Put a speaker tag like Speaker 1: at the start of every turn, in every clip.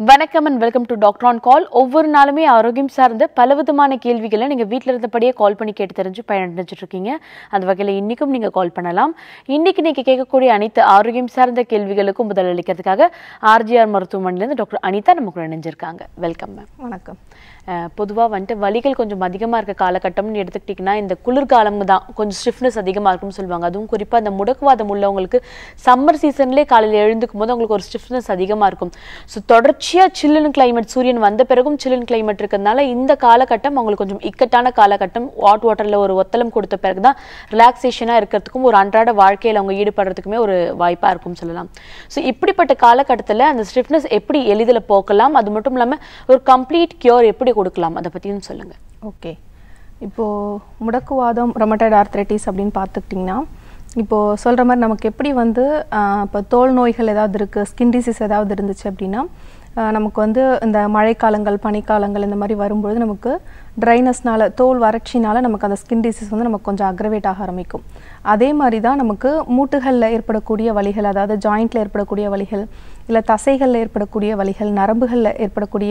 Speaker 1: வணக்கம் and welcome to doctor on call ஒவ்வொரு நாளுமே ஆரோக்கியம் சார்ந்த பலவிதமான கேள்விகளை நீங்கள் வீட்டில் இருந்தபடியே கால் பண்ணி கேட்டு தெரிஞ்சு பயனடைஞ்சிட்டு இருக்கீங்க அந்த வகையில் இன்றைக்கும் நீங்கள் கால் பண்ணலாம் இன்னைக்கு நீங்கள் கேட்கக்கூடிய அனைத்து ஆரோக்கியம் சார்ந்த கேள்விகளுக்கும் பதில் அளிக்கிறதுக்காக ஆர்ஜிஆர் மருத்துவமனையிலேருந்து டாக்டர் அனிதா நமக்கு இணைஞ்சிருக்காங்க வெல்கம் மேம்
Speaker 2: வணக்கம்
Speaker 1: பொதுவாக வந்துட்டு வலிகள் கொஞ்சம் அதிகமாக இருக்க காலகட்டம்னு எடுத்துக்கிட்டிங்கன்னா இந்த குளிர்காலம் தான் கொஞ்சம் ஸ்டிஃப்னஸ் அதிகமாக இருக்கும்னு சொல்லுவாங்க அதுவும் குறிப்பாக அந்த முடக்குவாதம் உள்ளவங்களுக்கு சம்மர் சீசன்லேயே காலையில் எழுந்துக்கும் போது அவங்களுக்கு ஒரு ஸ்டிஃப்னஸ் அதிகமாக இருக்கும் ஸோ தொடர்ச்சியாக சில்லுன்னு கிளைமேட் சூரியன் வந்த பிறகும் சில்லுன்னு கிளைமேட் இருக்கிறதுனால இந்த காலகட்டம் அவங்களுக்கு கொஞ்சம் இக்கட்டான காலகட்டம் ஹாட் வாட்டரில் ஒரு ஒத்தலம் கொடுத்த பிறகு தான் ரிலாக்ஸேஷனாக இருக்கிறதுக்கும் ஒரு அன்றாட வாழ்க்கையில் அவங்க ஈடுபடுறதுக்குமே ஒரு வாய்ப்பாக இருக்கும்னு சொல்லலாம் ஸோ இப்படிப்பட்ட காலகட்டத்தில் அந்த ஸ்டிஃப்னஸ் எப்படி எளிதில் போக்கலாம் அது மட்டும் இல்லாமல் ஒரு கம்ப்ளீட் கியூர் எப்படி கொடுக்கலாம் அதை பற்றியும் சொல்லுங்கள்
Speaker 2: ஓகே இப்போது முடக்குவாதம் ரொமட்டட் ஆர்த்ரைட்டிஸ் அப்படின்னு பார்த்துக்கிட்டிங்கன்னா இப்போது சொல்கிற மாதிரி நமக்கு எப்படி வந்து ஆஹ், இப்போ தோல் நோய்கள் ஏதாவது இருக்குது ஸ்கின் டிசீஸ் ஏதாவது இருந்துச்சு அப்படின்னா ஆஹ், நமக்கு வந்து இந்த மழைக்காலங்கள் பனிக்காலங்கள் இந்த மாதிரி வரும்பொழுது நமக்கு ட்ரைனஸ்னால தோல் வறட்சினால நமக்கு அந்த ஸ்கின் டிசீஸ் வந்து நமக்கு கொஞ்சம் அக்ரவேட் ஆக ஆரம்பிக்கும் அதே மாதிரி தான் நமக்கு மூட்டுகளில் ஏற்படக்கூடிய வலிகள் அதாவது ஜாயிண்ட்டில் ஏற்படக்கூடிய வலிகள் இல்லை தசைகளில் ஏற்படக்கூடிய வலிகள் நரம்புகளில் ஏற்படக்கூடிய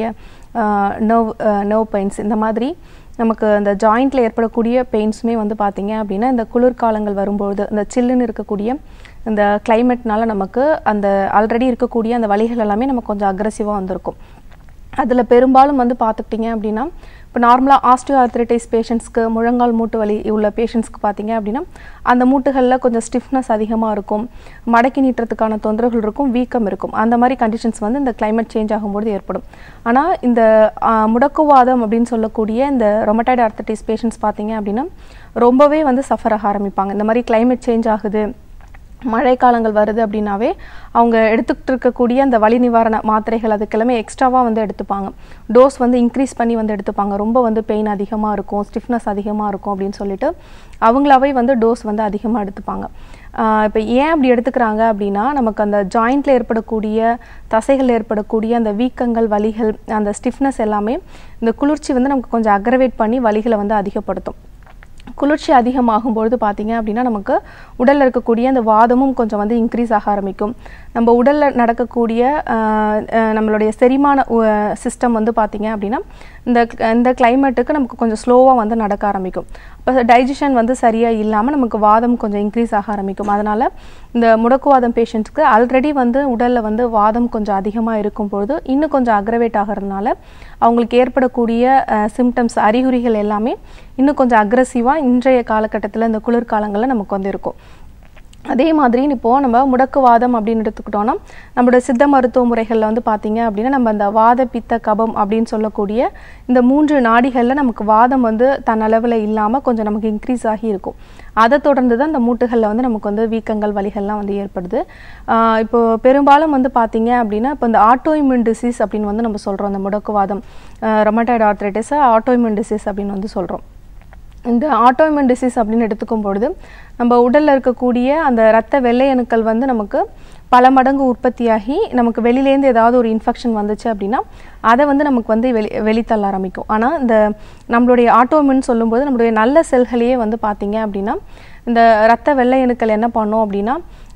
Speaker 2: நர்வ் நர்வ் பெயின்ஸ் இந்த மாதிரி நமக்கு அந்த ஜாயிண்ட்டில் ஏற்படக்கூடிய பெயின்ஸுமே வந்து பார்த்தீங்க அப்படின்னா இந்த குளிர்காலங்கள் வரும்பொழுது இந்த சில்லுன்னு இருக்கக்கூடிய இந்த கிளைமேட்னால நமக்கு அந்த ஆல்ரெடி இருக்கக்கூடிய அந்த வலிகள் எல்லாமே நமக்கு கொஞ்சம் அக்ரஸிவாக வந்திருக்கும் அதில் பெரும்பாலும் வந்து பார்த்துக்கிட்டிங்க அப்படின்னா இப்போ நார்மலாக ஆஸ்டியோ ஆர்த்ரைட்டிஸ் பேஷண்ட்ஸ்க்கு முழங்கால் மூட்டு வலி உள்ள பேஷண்ட்ஸ்க்கு பார்த்தீங்க அப்படின்னா அந்த மூட்டுகளில் கொஞ்சம் ஸ்டிஃப்னஸ் அதிகமாக இருக்கும் மடக்கி நீட்டுறதுக்கான தொந்தரவுகள் இருக்கும் வீக்கம் இருக்கும் அந்த மாதிரி கண்டிஷன்ஸ் வந்து இந்த climate சேஞ்ச் ஆகும்போது ஏற்படும் ஆனால் இந்த ஆ, முடக்குவாதம் அப்படின்னு சொல்லக்கூடிய இந்த ரொமடைட் ஆர்த்ரைட்டிஸ் பேஷண்ட்ஸ் பார்த்தீங்க அப்படின்னா ரொம்பவே வந்து சஃபர் ஆக ஆரம்பிப்பாங்க இந்த மாதிரி climate சேஞ்ச் ஆகுது மழைக்காலங்கள் வருது அப்படின்னாவே அவங்க எடுத்துக்கிட்டு இருக்கக்கூடிய அந்த வலி நிவாரண மாத்திரைகள் அதுக்கெல்லாமே எக்ஸ்ட்ராவாக வந்து எடுத்துப்பாங்க டோஸ் வந்து இன்க்ரீஸ் பண்ணி வந்து எடுத்துப்பாங்க ரொம்ப வந்து பெயின் அதிகமாக இருக்கும் ஸ்டிஃப்னஸ் அதிகமாக இருக்கும் அப்படின்னு சொல்லிட்டு அவங்களாவே வந்து டோஸ் வந்து அதிகமாக எடுத்துப்பாங்க இப்போ ஏன் அப்படி எடுத்துக்கிறாங்க அப்படின்னா நமக்கு அந்த ஜாயிண்ட்டில் ஏற்படக்கூடிய தசைகள் ஏற்படக்கூடிய அந்த வீக்கங்கள் வலிகள் அந்த ஸ்டிஃப்னஸ் எல்லாமே இந்த குளிர்ச்சி வந்து நமக்கு கொஞ்சம் அக்ரவேட் பண்ணி வலிகளை வந்து அதிகப்படுத்தும் குளிர்ச்சி அதிகமாகும் பொழுது பார்த்தீங்க அப்படின்னா நமக்கு உடலில் இருக்கக்கூடிய அந்த வாதமும் கொஞ்சம் வந்து இன்க்ரீஸ் ஆக ஆரம்பிக்கும் நம்ம உடலில் நடக்கக்கூடிய ஆஹ், ஆஹ், நம்மளுடைய செரிமான சிஸ்டம் வந்து பார்த்தீங்க அப்படின்னா இந்த இந்த கிளைமேட்டுக்கு நமக்கு கொஞ்சம் ஸ்லோவாக வந்து நடக்க ஆரம்பிக்கும் அப்போ டைஜஷன் வந்து சரியாக இல்லாமல் நமக்கு வாதம் கொஞ்சம் இன்க்ரீஸ் ஆக ஆரம்பிக்கும் அதனால் இந்த முடக்குவாதம் பேஷண்ட்ஸ்க்கு ஆல்ரெடி வந்து உடலில் வந்து வாதம் கொஞ்சம் அதிகமாக இருக்கும் பொழுது இன்னும் கொஞ்சம் அக்ரவேட் ஆகிறதுனால அவங்களுக்கு ஏற்படக்கூடிய சிம்டம்ஸ் அறிகுறிகள் எல்லாமே இன்னும் கொஞ்சம் அக்ரஸிவாக இன்றைய காலகட்டத்தில் இந்த குளிர்காலங்களில் நமக்கு வந்து இருக்கும் அதே மாதிரி இப்போது நம்ம முடக்குவாதம் அப்படின்னு எடுத்துக்கிட்டோம்னா நம்மளோட சித்த மருத்துவ முறைகளில் வந்து பார்த்தீங்க அப்படின்னா நம்ம அந்த வாத பித்த கபம் அப்படின்னு சொல்லக்கூடிய இந்த மூன்று நாடிகளில் நமக்கு வாதம் வந்து தன் அளவில் இல்லாமல் கொஞ்சம் நமக்கு இன்க்ரீஸ் ஆகி இருக்கும் அதை தொடர்ந்து தான் இந்த மூட்டுகளில் வந்து நமக்கு வந்து வீக்கங்கள் வலிகள்லாம் வந்து ஏற்படுது ஆஹ் இப்போ பெரும்பாலும் வந்து பார்த்தீங்க அப்படின்னா இப்போ இந்த ஆட்டோஇம்யூன் டிசீஸ் அப்படின்னு வந்து நம்ம சொல்கிறோம் அந்த முடக்குவாதம் ரொமட்டைட் ஆர்த்ரைட்டிஸை ஆட்டோஇம்யூன் டிசீஸ் அப்படின்னு வந்து சொல்கிறோம் இந்த ஆட்டோமின் டிசீஸ் அப்படின்னு எடுத்துக்கும் பொழுது நம்ம உடலில் இருக்கக்கூடிய அந்த இரத்த வெள்ளை அணுக்கள் வந்து நமக்கு பல மடங்கு உற்பத்தியாகி நமக்கு வெளியிலேருந்து ஏதாவது ஒரு இன்ஃபெக்ஷன் வந்துச்சு அப்படின்னா அதை வந்து நமக்கு வந்து வெளி வெளித்தள்ள ஆரம்பிக்கும் ஆனால் இந்த நம்மளுடைய ஆட்டோமின் சொல்லும்போது நம்மளுடைய நல்ல செல்களையே வந்து பார்த்தீங்க அப்படின்னா இந்த இரத்த வெள்ளை அணுக்கள் என்ன பண்ணும் அப்படின்னா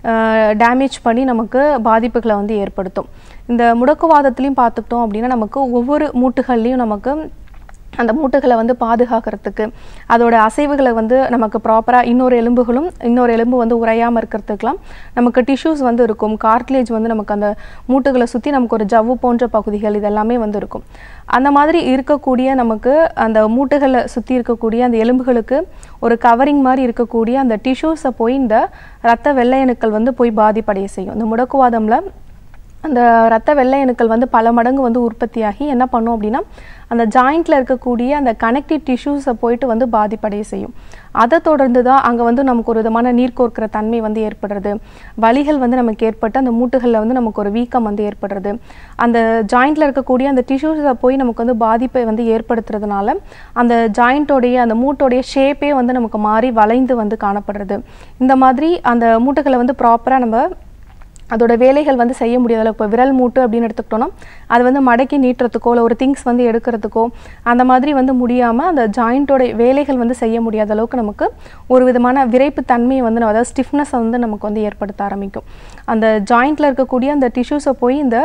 Speaker 2: டேமேஜ் பண்ணி நமக்கு பாதிப்புகளை வந்து ஏற்படுத்தும் இந்த முடக்குவாதத்துலேயும் பார்த்துக்கிட்டோம் அப்படின்னா நமக்கு ஒவ்வொரு மூட்டுகள்லையும் நமக்கு அந்த மூட்டுகளை வந்து பாதுகாக்கிறதுக்கு அதோட அசைவுகளை வந்து நமக்கு ப்ராப்பராக இன்னொரு எலும்புகளும் இன்னொரு எலும்பு வந்து உறையாமல் இருக்கிறதுக்கெலாம் நமக்கு டிஷ்யூஸ் வந்து இருக்கும் கார்ட்லேஜ் வந்து நமக்கு அந்த மூட்டுகளை சுற்றி நமக்கு ஒரு ஜவ்வு போன்ற பகுதிகள் இதெல்லாமே வந்து இருக்கும் அந்த மாதிரி இருக்கக்கூடிய நமக்கு அந்த மூட்டுகளை சுற்றி இருக்கக்கூடிய அந்த எலும்புகளுக்கு ஒரு கவரிங் மாதிரி இருக்கக்கூடிய அந்த டிஷ்யூஸை போய் இந்த இரத்த வெள்ளை அணுக்கள் வந்து போய் பாதிப்படைய செய்யும் இந்த முடக்குவாதம்ல அந்த ரத்த வெள்ளை அணுக்கள் வந்து பல மடங்கு வந்து உற்பத்தியாகி என்ன பண்ணும் அப்படின்னா அந்த ஜாயிண்ட்டில் இருக்கக்கூடிய அந்த கனெக்டிவ் டிஷ்யூஸை போயிட்டு வந்து பாதிப்படைய செய்யும் அதை தொடர்ந்து தான் அங்கே வந்து நமக்கு ஒரு விதமான நீர் கோர்க்கிற தன்மை வந்து ஏற்படுறது வலிகள் வந்து நமக்கு ஏற்பட்டு அந்த மூட்டுகளில் வந்து நமக்கு ஒரு வீக்கம் வந்து ஏற்படுறது அந்த ஜாயிண்ட்டில் இருக்கக்கூடிய அந்த டிஷ்யூஸை போய் நமக்கு வந்து பாதிப்பை வந்து ஏற்படுத்துறதுனால அந்த ஜாயிண்ட்டோடைய அந்த மூட்டோடைய ஷேப்பே வந்து நமக்கு மாறி வளைந்து வந்து காணப்படுறது இந்த மாதிரி அந்த மூட்டுகளை வந்து ப்ராப்பராக நம்ம அதோட வேலைகள் வந்து செய்ய முடியாத அளவுக்கு இப்போ விரல் மூட்டு அப்படின்னு எடுத்துக்கிட்டோம்னா அது வந்து மடக்கி நீட்டுறதுக்கோ இல்லை ஒரு திங்ஸ் வந்து எடுக்கிறதுக்கோ அந்த மாதிரி வந்து முடியாமல் அந்த ஜாயிண்ட்டோட வேலைகள் வந்து செய்ய முடியாத அளவுக்கு நமக்கு ஒரு விதமான விரைப்பு தன்மையை வந்து நம்ம- அதாவது ஸ்டிஃப்னஸை வந்து நமக்கு வந்து ஏற்படுத்த ஆரம்பிக்கும் அந்த ஜாயிண்ட்டில் இருக்கக்கூடிய அந்த டிஷ்யூஸை போய் இந்த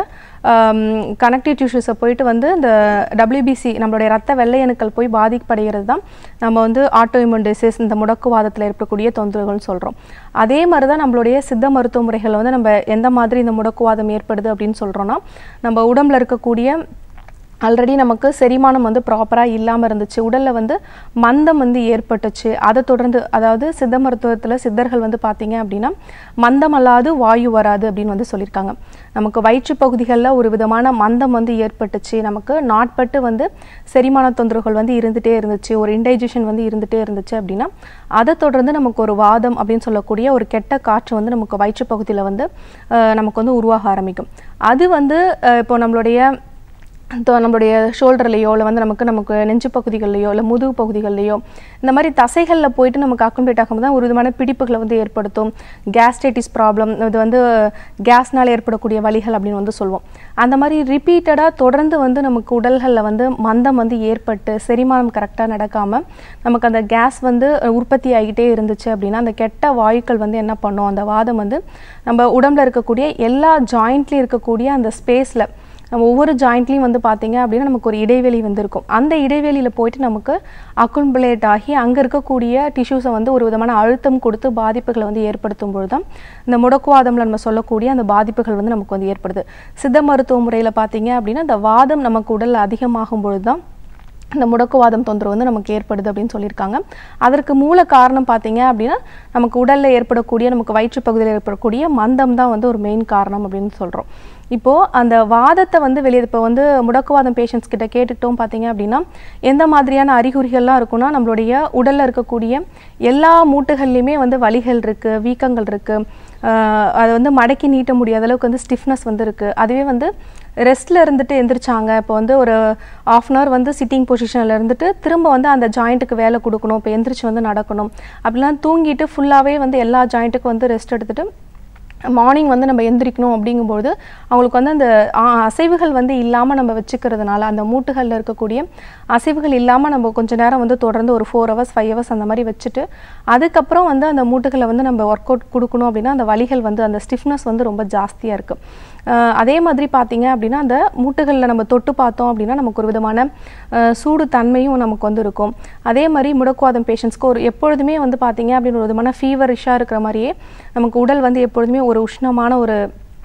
Speaker 2: கனெக்டிவ் டிஷ்யூஸை போயிட்டு வந்து இந்த டபிள்யூபிசி நம்மளுடைய ரத்த வெள்ளை அணுக்கள் போய் பாதிப்படைகிறது தான் நம்ம வந்து ஆட்டோ இம்யூன் டிசீஸ் இந்த முடக்குவாதத்தில் ஏற்படக்கூடிய தொந்தரவுகள்னு சொல்கிறோம் அதே மாதிரி தான் நம்மளுடைய சித்த மருத்துவ முறைகளை வந்து நம்ம எந்த மாதிரி இந்த முடக்குவாதம் ஏற்படுது அப்படின்னு சொல்கிறோன்னா நம்ம உடம்புல இருக்கக்கூடிய ஆல்ரெடி நமக்கு செரிமானம் வந்து ப்ராப்பராக இல்லாமல் இருந்துச்சு உடலில் வந்து மந்தம் வந்து ஏற்பட்டுச்சு அதை தொடர்ந்து அதாவது சித்த மருத்துவத்தில் சித்தர்கள் வந்து பார்த்தீங்க அப்படின்னா மந்தம் அல்லாது வாயு வராது அப்படின்னு வந்து சொல்லியிருக்காங்க நமக்கு வயிற்று பகுதிகளில் ஒரு விதமான மந்தம் வந்து ஏற்பட்டுச்சு நமக்கு நாட்பட்டு வந்து செரிமான தொந்தரவுகள் வந்து இருந்துகிட்டே இருந்துச்சு ஒரு இன்டைஜஷன் வந்து இருந்துகிட்டே இருந்துச்சு அப்படின்னா அதை தொடர்ந்து நமக்கு ஒரு வாதம் அப்படின்னு சொல்லக்கூடிய ஒரு கெட்ட காற்று வந்து நமக்கு வயிற்று பகுதியில் வந்து அஹ், நமக்கு வந்து உருவாக ஆரம்பிக்கும் அது வந்து அஹ், இப்போ நம்மளுடைய இப்போ நம்மளுடைய ஷோல்டர்லேயோ இல்லை வந்து நமக்கு நமக்கு நெஞ்சு பகுதிகள்லையோ இல்லை முதுகு பகுதிகள்லையோ இந்த மாதிரி தசைகளில் போயிட்டு நமக்கு அக்கும்பேட் ஆகும்போது தான் ஒரு விதமான பிடிப்புகளை வந்து ஏற்படுத்தும் கேஸ்ட்ரைட்டிஸ் ப்ராப்ளம் இது வந்து கேஸ்னால் ஏற்படக்கூடிய வலிகள் அப்படின்னு வந்து சொல்லுவோம் அந்த மாதிரி ரிப்பீட்டடாக தொடர்ந்து வந்து நமக்கு உடல்களில் வந்து மந்தம் வந்து ஏற்பட்டு செரிமானம் கரெக்டாக நடக்காமல் நமக்கு அந்த கேஸ் வந்து உற்பத்தி ஆகிட்டே இருந்துச்சு அப்படின்னா அந்த கெட்ட வாயுக்கள் வந்து என்ன பண்ணும் அந்த வாதம் வந்து நம்ம உடம்புல இருக்கக்கூடிய எல்லா ஜாயிண்ட்லேயும் இருக்கக்கூடிய அந்த ஸ்பேஸில் நம்ம ஒவ்வொரு ஜாயிண்ட்லேயும் வந்து பார்த்தீங்க அப்படின்னா நமக்கு ஒரு இடைவெளி வந்து இருக்கும் அந்த இடைவெளியில் போயிட்டு நமக்கு அக்கும்புலேட் ஆகி அங்கே இருக்கக்கூடிய டிஷ்யூஸை வந்து ஒரு விதமான அழுத்தம் கொடுத்து பாதிப்புகளை வந்து ஏற்படுத்தும் பொழுது தான் இந்த முடக்குவாதம்ல நம்ம சொல்லக்கூடிய அந்த பாதிப்புகள் வந்து நமக்கு வந்து ஏற்படுது சித்த மருத்துவ முறையில் பார்த்தீங்க அப்படின்னா இந்த வாதம் நமக்கு உடலில் அதிகமாகும் பொழுது தான் இந்த முடக்குவாதம் தொந்தரவு வந்து நமக்கு ஏற்படுது அப்படின்னு சொல்லியிருக்காங்க அதற்கு மூல காரணம் பார்த்தீங்க அப்படின்னா நமக்கு உடலில் ஏற்படக்கூடிய நமக்கு வயிற்றுப் பகுதியில் ஏற்படக்கூடிய மந்தம் தான் வந்து ஒரு மெயின் காரணம் அப்படின்னு சொல்கிறோம் இப்போது அந்த வாதத்தை வந்து வெளியே இப்போ வந்து முடக்குவாதம் பேஷண்ட்ஸ் கிட்ட கேட்டுட்டோம் பார்த்தீங்க அப்படின்னா எந்த மாதிரியான அறிகுறிகள்லாம் இருக்குன்னா நம்மளுடைய உடலில் இருக்கக்கூடிய எல்லா மூட்டுகள்லையுமே வந்து வலிகள் இருக்குது வீக்கங்கள் இருக்குது அதை வந்து மடக்கி நீட்ட முடியாத அளவுக்கு வந்து ஸ்டிஃப்னஸ் வந்து இருக்குது அதுவே வந்து ரெஸ்ட்டில் இருந்துட்டு எந்திரிச்சாங்க இப்போ வந்து ஒரு ஆஃப் அன் ஹவர் வந்து சிட்டிங் பொசிஷனில் இருந்துட்டு திரும்ப வந்து அந்த ஜாயிண்ட்டுக்கு வேலை கொடுக்கணும் இப்போ எந்திரிச்சு வந்து நடக்கணும் அப்படிலாம் தூங்கிட்டு ஃபுல்லாகவே வந்து எல்லா ஜாயிண்ட்டுக்கும் வந்து ரெஸ்ட் எடுத்துட்டு மார்னிங் வந்து நம்ம எந்திரிக்கணும் அப்படிங்கும்போது அவங்களுக்கு வந்து அந்த ஆ, அசைவுகள் வந்து இல்லாமல் நம்ம வச்சுக்கிறதுனால அந்த மூட்டுகளில் இருக்கக்கூடிய அசைவுகள் இல்லாமல் நம்ம கொஞ்ச நேரம் வந்து தொடர்ந்து ஒரு ஃபோர் ஹவர்ஸ் ஃபைவ் ஹவர்ஸ் அந்த மாதிரி வச்சுட்டு அதுக்கப்புறம் வந்து அந்த மூட்டுகளை வந்து நம்ம ஒர்க் அவுட் கொடுக்கணும் அப்படின்னா அந்த வலிகள் வந்து அந்த ஸ்டிஃப்னஸ் வந்து ரொம்ப ஜாஸ்தியாக இருக்குது அதே மாதிரி பார்த்தீங்க அப்படின்னா அந்த மூட்டுகளில் நம்ம தொட்டு பார்த்தோம் அப்படின்னா நமக்கு ஒரு விதமான அஹ், சூடு தன்மையும் நமக்கு வந்து இருக்கும் அதே மாதிரி முடக்குவாதம் பேஷண்ட்ஸ்க்கு ஒரு எப்பொழுதுமே வந்து பார்த்தீங்க அப்படின்னு ஒரு விதமான ஃபீவரிஷாக இருக்கிற மாதிரியே நமக்கு உடல் வந்து எப்பொழுதுமே ஒரு உஷ்ணமான ஒரு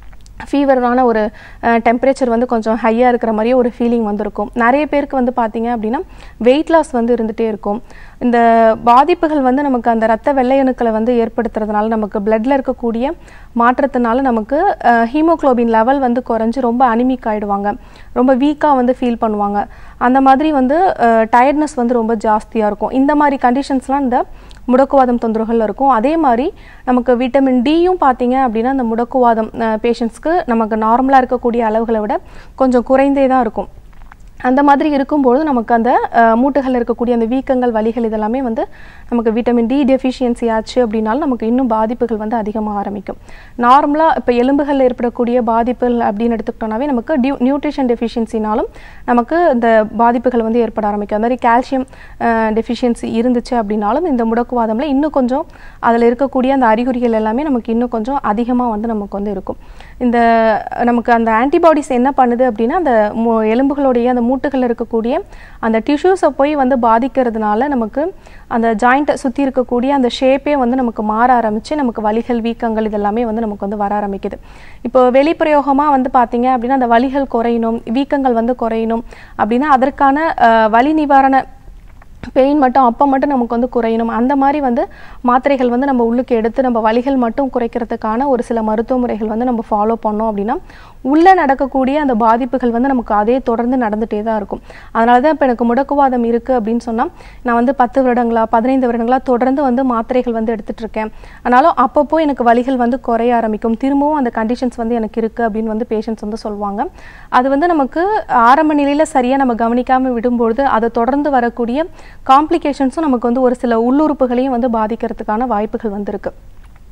Speaker 2: ஃபீவரான ஒரு டெம்பரேச்சர் வந்து கொஞ்சம் ஹையாக இருக்கிற மாதிரியே ஒரு ஃபீலிங் வந்திருக்கும் நிறைய பேருக்கு வந்து பார்த்தீங்க அப்படின்னா வெயிட் லாஸ் வந்து இருந்துகிட்டே இருக்கும் இந்த பாதிப்புகள் வந்து நமக்கு அந்த ரத்த வெள்ளை அணுக்களை வந்து ஏற்படுத்துறதுனால நமக்கு பிளட்ல இருக்கக்கூடிய மாற்றத்தினால நமக்கு ஹீமோக்ளோபின் லெவல் வந்து குறைஞ்சு ரொம்ப அனிமிக் ஆயிடுவாங்க ரொம்ப வீக்காக வந்து ஃபீல் பண்ணுவாங்க அந்த மாதிரி வந்து டயர்ட்னஸ் வந்து ரொம்ப ஜாஸ்தியாக இருக்கும் இந்த மாதிரி கண்டிஷன்ஸ்லாம் இந்த முடக்குவாதம் தொந்தரவுகள் இருக்கும் அதே மாதிரி நமக்கு விட்டமின் டியும் பார்த்தீங்க அப்படின்னா அந்த முடக்குவாதம் பேஷண்ட்ஸ்க்கு நமக்கு நார்மலாக இருக்கக்கூடிய அளவுகளை விட கொஞ்சம் குறைந்தே தான் இருக்கும் அந்த மாதிரி இருக்கும்பொழுது நமக்கு அந்த அஹ், மூட்டுகளில் இருக்கக்கூடிய அந்த வீக்கங்கள் வலிகள் இதெல்லாமே வந்து நமக்கு விட்டமின் டி டெஃபிஷியன்சி ஆச்சு அப்படின்னாலும் நமக்கு இன்னும் பாதிப்புகள் வந்து அதிகமாக ஆரம்பிக்கும் நார்மலாக இப்போ எலும்புகளில் ஏற்படக்கூடிய பாதிப்புகள் அப்படின்னு எடுத்துக்கிட்டோம்னாவே நமக்கு டியூ நியூட்ரிஷன் டெஃபிஷியன்சினாலும் நமக்கு இந்த பாதிப்புகள் வந்து ஏற்பட ஆரம்பிக்கும் அது மாதிரி கால்சியம் டெஃபிஷியன்சி இருந்துச்சு அப்படின்னாலும் இந்த முடக்குவாதம்ல இன்னும் கொஞ்சம் அதில் இருக்கக்கூடிய அந்த அறிகுறிகள் எல்லாமே நமக்கு இன்னும் கொஞ்சம் அதிகமாக வந்து நமக்கு வந்து இருக்கும் இந்த நமக்கு அந்த ஆன்டிபாடிஸ் என்ன பண்ணுது அப்படின்னா அந்த மு- எலும்புகளுடைய அந்த மூட்டுகளில் இருக்கக்கூடிய அந்த டிஷ்யூஸை போய் வந்து பாதிக்கிறதுனால நமக்கு அந்த ஜாயிண்ட்டை சுற்றி இருக்கக்கூடிய அந்த ஷேப்பே வந்து நமக்கு மாற ஆரம்பிச்சு நமக்கு வலிகள் வீக்கங்கள் இதெல்லாமே வந்து நமக்கு வந்து வர ஆரம்பிக்குது இப்போ வெளிப்பிரயோகமாக வந்து பார்த்தீங்க அப்படின்னா அந்த வலிகள் குறையணும் வீக்கங்கள் வந்து குறையணும் அப்படின்னா அதற்கான அஹ், வலி நிவாரண பெயின் மட்டும் அப்போ மட்டும் நமக்கு வந்து குறையணும் அந்த மாதிரி வந்து மாத்திரைகள் வந்து நம்ம உள்ளுக்கு எடுத்து நம்ம வலிகள் மட்டும் குறைக்கிறதுக்கான ஒரு சில மருத்துவ முறைகள் வந்து நம்ம ஃபாலோ பண்ணோம் அப்படின்னா உள்ளே நடக்கக்கூடிய அந்த பாதிப்புகள் வந்து நமக்கு அதே தொடர்ந்து நடந்துகிட்டே தான் இருக்கும் அதனால தான் இப்போ எனக்கு முடக்குவாதம் இருக்குது அப்படின்னு சொன்னால் நான் வந்து பத்து வருடங்களா பதினைந்து வருடங்களா தொடர்ந்து வந்து மாத்திரைகள் வந்து எடுத்துட்டு இருக்கேன் ஆனாலும் அப்பப்போ எனக்கு வலிகள் வந்து குறைய ஆரம்பிக்கும் திரும்பவும் அந்த கண்டிஷன்ஸ் வந்து எனக்கு இருக்குது அப்படின்னு வந்து பேஷண்ட்ஸ் வந்து சொல்லுவாங்க அது வந்து நமக்கு ஆரம்ப நிலையில் சரியாக நம்ம கவனிக்காமல் விடும்பொழுது அதை தொடர்ந்து வரக்கூடிய காம்ப்ளிகேஷன்ஸும் நமக்கு வந்து ஒரு சில உள்ளுறுப்புகளையும் வந்து பாதிக்கிறதுக்கான வாய்ப்புகள் வந்து இருக்கு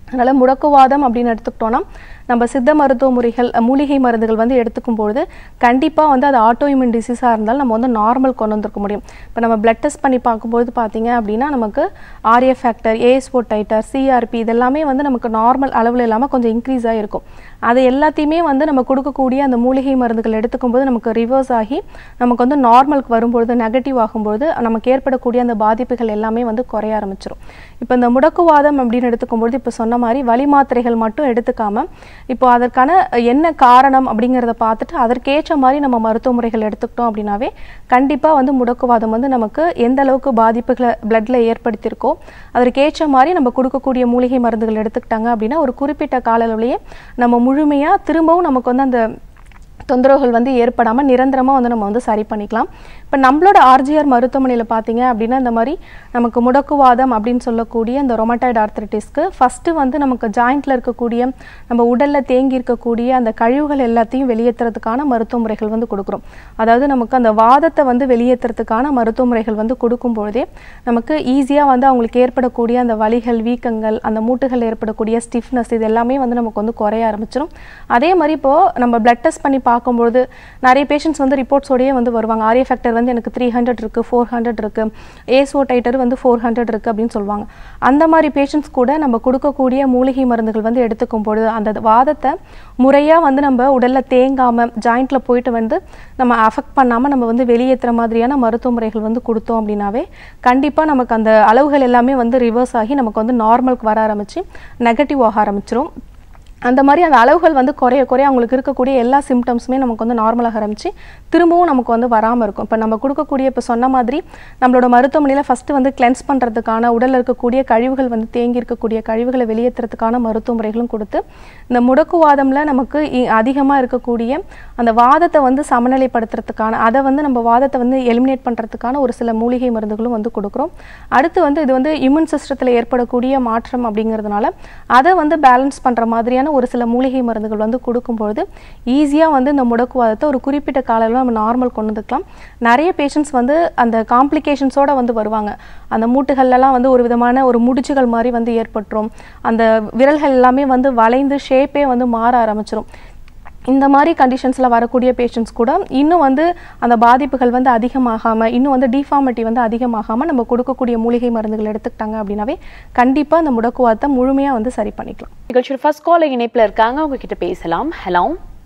Speaker 2: அதனால் முடக்குவாதம் அப்படின்னு எடுத்துக்கிட்டோன்னா நம்ம சித்த மருத்துவ முறைகள் அஹ், மூலிகை மருந்துகள் வந்து எடுத்துக்கும் பொழுது கண்டிப்பாக வந்து அது ஆட்டோ இம்யூன் டிசீஸாக இருந்தாலும் நம்ம வந்து நார்மல் கொண்டு வந்திருக்க முடியும் இப்போ நம்ம பிளட் டெஸ்ட் பண்ணி பார்க்கும்போது பார்த்தீங்க அப்படின்னா நமக்கு RA factor ASO titre CRP இதெல்லாமே வந்து நமக்கு நார்மல் அளவில் இல்லாமல் கொஞ்சம் இன்க்ரீஸ் ஆகிருக்கும் அது எல்லாத்தையுமே வந்து நம்ம கொடுக்கக்கூடிய அந்த மூலிகை மருந்துகள் எடுத்துக்கும்போது நமக்கு ரிவர்ஸ் ஆகி நமக்கு வந்து நார்மலுக்கு வரும்பொழுது நெகட்டிவ் ஆகும்பொழுது நமக்கு ஏற்படக்கூடிய அந்த பாதிப்புகள் எல்லாமே வந்து குறைய ஆரம்பிச்சிடும் இப்போ இந்த முடக்குவாதம் அப்படின்னு எடுத்துக்கும்போது இப்போ சொன்ன மாதிரி வலி மாத்திரைகள் மட்டும் எடுத்துக்காம இப்போ அதற்கான என்ன காரணம் அப்படிங்கிறத பார்த்துட்டு அதற்கேற்ற மாதிரி நம்ம மருத்துவ முறைகள் எடுத்துக்கிட்டோம் அப்படின்னாவே கண்டிப்பாக வந்து முடக்குவாதம் வந்து நமக்கு எந்த அளவுக்கு பாதிப்புகளை பிளட்ல ஏற்படுத்தியிருக்கோ அதற்கேற்ற மாதிரி நம்ம கொடுக்கக்கூடிய மூலிகை மருந்துகள் எடுத்துக்கிட்டாங்க அப்படின்னா ஒரு குறிப்பிட்ட கால அளவுலயே நம்ம முழுமையாக திரும்பவும் நமக்கு வந்து அந்த தொந்தரவுகள் வந்து ஏற்படாமல் நிரந்தரமாக வந்து நம்ம வந்து சரி பண்ணிக்கலாம் இப்போ நம்மளோட ஆர்ஜிஆர் மருத்துவமனையில் பார்த்தீங்க அப்படின்னா இந்த மாதிரி நமக்கு முடக்குவாதம் அப்படின்னு சொல்லக்கூடிய இந்த ரொமட்டாய்டு ஆர்த்தரைட்டிஸ்க்கு ஃபஸ்ட்டு வந்து நமக்கு ஜாயிண்ட்டில் இருக்கக்கூடிய நம்ம உடலில் தேங்கி இருக்கக்கூடிய அந்த கழிவுகள் எல்லாத்தையும் வெளியேற்றுறதுக்கான மருத்துவ முறைகள் வந்து கொடுக்குறோம் அதாவது நமக்கு அந்த வாதத்தை வந்து வெளியேற்றுறதுக்கான மருத்துவ முறைகள் வந்து கொடுக்கும் பொழுதே நமக்கு ஈஸியாக வந்து அவங்களுக்கு ஏற்படக்கூடிய அந்த வலிகள் வீக்கங்கள் அந்த மூட்டுகள் ஏற்படக்கூடிய ஸ்டிஃப்னஸ் இது எல்லாமே வந்து நமக்கு வந்து குறைய ஆரம்பிச்சிடும் அதே மாதிரி இப்போது நம்ம பிளட் டெஸ்ட் பண்ணி பார்க்கும்பொழுது நிறைய பேஷண்ட்ஸ் வந்து ரிப்போர்ட்ஸோடயே வந்து வருவாங்க ஆரிய ஃபேக்டர் வந்து எனக்கு த்ரீ ஹண்ட்ரட் இருக்குது ஃபோர் ஹண்ட்ரட் இருக்குது ஏசோ டைட்டர் வந்து ஃபோர் ஹண்ட்ரட் இருக்குது அப்படின்னு சொல்லுவாங்க அந்த மாதிரி பேஷண்ட்ஸ் கூட நம்ம கொடுக்கக்கூடிய மூலிகை மருந்துகள் வந்து எடுத்துக்கும் பொழுது அந்த வாதத்தை முறையாக வந்து நம்ம உடலில் தேங்காமல் ஜாயிண்ட்டில் போயிட்டு வந்து நம்ம அஃபெக்ட் பண்ணாமல் நம்ம வந்து வெளியேற்றுற மாதிரியான மருத்துவ முறைகள் வந்து கொடுத்தோம் அப்படின்னாவே கண்டிப்பாக நமக்கு அந்த அளவுகள் எல்லாமே வந்து ரிவர்ஸ் ஆகி நமக்கு வந்து நார்மலுக்கு வர ஆரம்பித்து நெகட்டிவ் ஆக ஆரம்பிச்சிரும் அந்த மாதிரி அந்த அளவுகள் வந்து குறைய குறைய அவங்களுக்கு இருக்கக்கூடிய எல்லா சிம்டம்ஸுமே நமக்கு வந்து நார்மலாக ஆரம்பிச்சு திரும்பவும் நமக்கு வந்து வராமல் இருக்கும் இப்போ நம்ம கொடுக்கக்கூடிய இப்போ சொன்ன மாதிரி நம்மளோட மருத்துவமனையில் ஃபஸ்ட்டு வந்து கிளென்ஸ் பண்ணுறதுக்கான உடலில் இருக்கக்கூடிய கழிவுகள் வந்து தேங்கி இருக்கக்கூடிய கழிவுகளை வெளியேற்றுறதுக்கான மருத்துவ முறைகளும் கொடுத்து இந்த முடக்குவாதம்ல நமக்கு அதிகமாக இருக்கக்கூடிய அந்த வாதத்தை வந்து சமநிலைப்படுத்துறதுக்கான அதை வந்து நம்ம வாதத்தை வந்து எலிமினேட் பண்ணுறதுக்கான ஒரு சில மூலிகை மருந்துகளும் வந்து கொடுக்குறோம் அடுத்து வந்து இது வந்து இம்யூன் சிஸ்டத்தில் ஏற்படக்கூடிய மாற்றம் அப்படிங்கிறதுனால அதை வந்து பேலன்ஸ் பண்ணுற மாதிரியான ஒரு சில மூலிகை மருந்துகள் வந்து கொடுக்கும்பொழுது ஈஸியாக வந்து இந்த முடக்குவாதத்தை ஒரு குறிப்பிட்ட காலையில் நம்ம நார்மல் கொண்டு வந்துக்கலாம் நிறைய பேஷண்ட்ஸ் வந்து அந்த காம்ப்ளிகேஷன்ஸோட வந்து வருவாங்க அந்த மூட்டுகள்லாம் வந்து ஒரு விதமான ஒரு முடிச்சுகள் மாதிரி வந்து ஏற்பட்டுரும் அந்த விரல்கள் எல்லாமே வந்து வளைந்து ஷேப்பே வந்து மாற ஆரம்பிச்சிரும் இந்த மாதிரி கண்டிஷன்ஸில் வரக்கூடிய பேஷண்ட்ஸ் கூட இன்னும் வந்து அந்த பாதிப்புகள் வந்து அதிகமாகாமல் இன்னும் வந்து டிஃபார்மிட்டி வந்து அதிகமாகாமல் நம்ம கொடுக்கக்கூடிய மூலிகை மருந்துகள் எடுத்துக்கிட்டாங்க அப்படின்னாவே கண்டிப்பாக அந்த முடக்குவாதத்தை முழுமையாக வந்து சரி பண்ணிக்கலாம்
Speaker 1: நிகழ்ச்சியோட ஃபர்ஸ்ட் கால் இணைப்புல இருக்காங்க உங்ககிட்ட பேசலாம் ஹலோ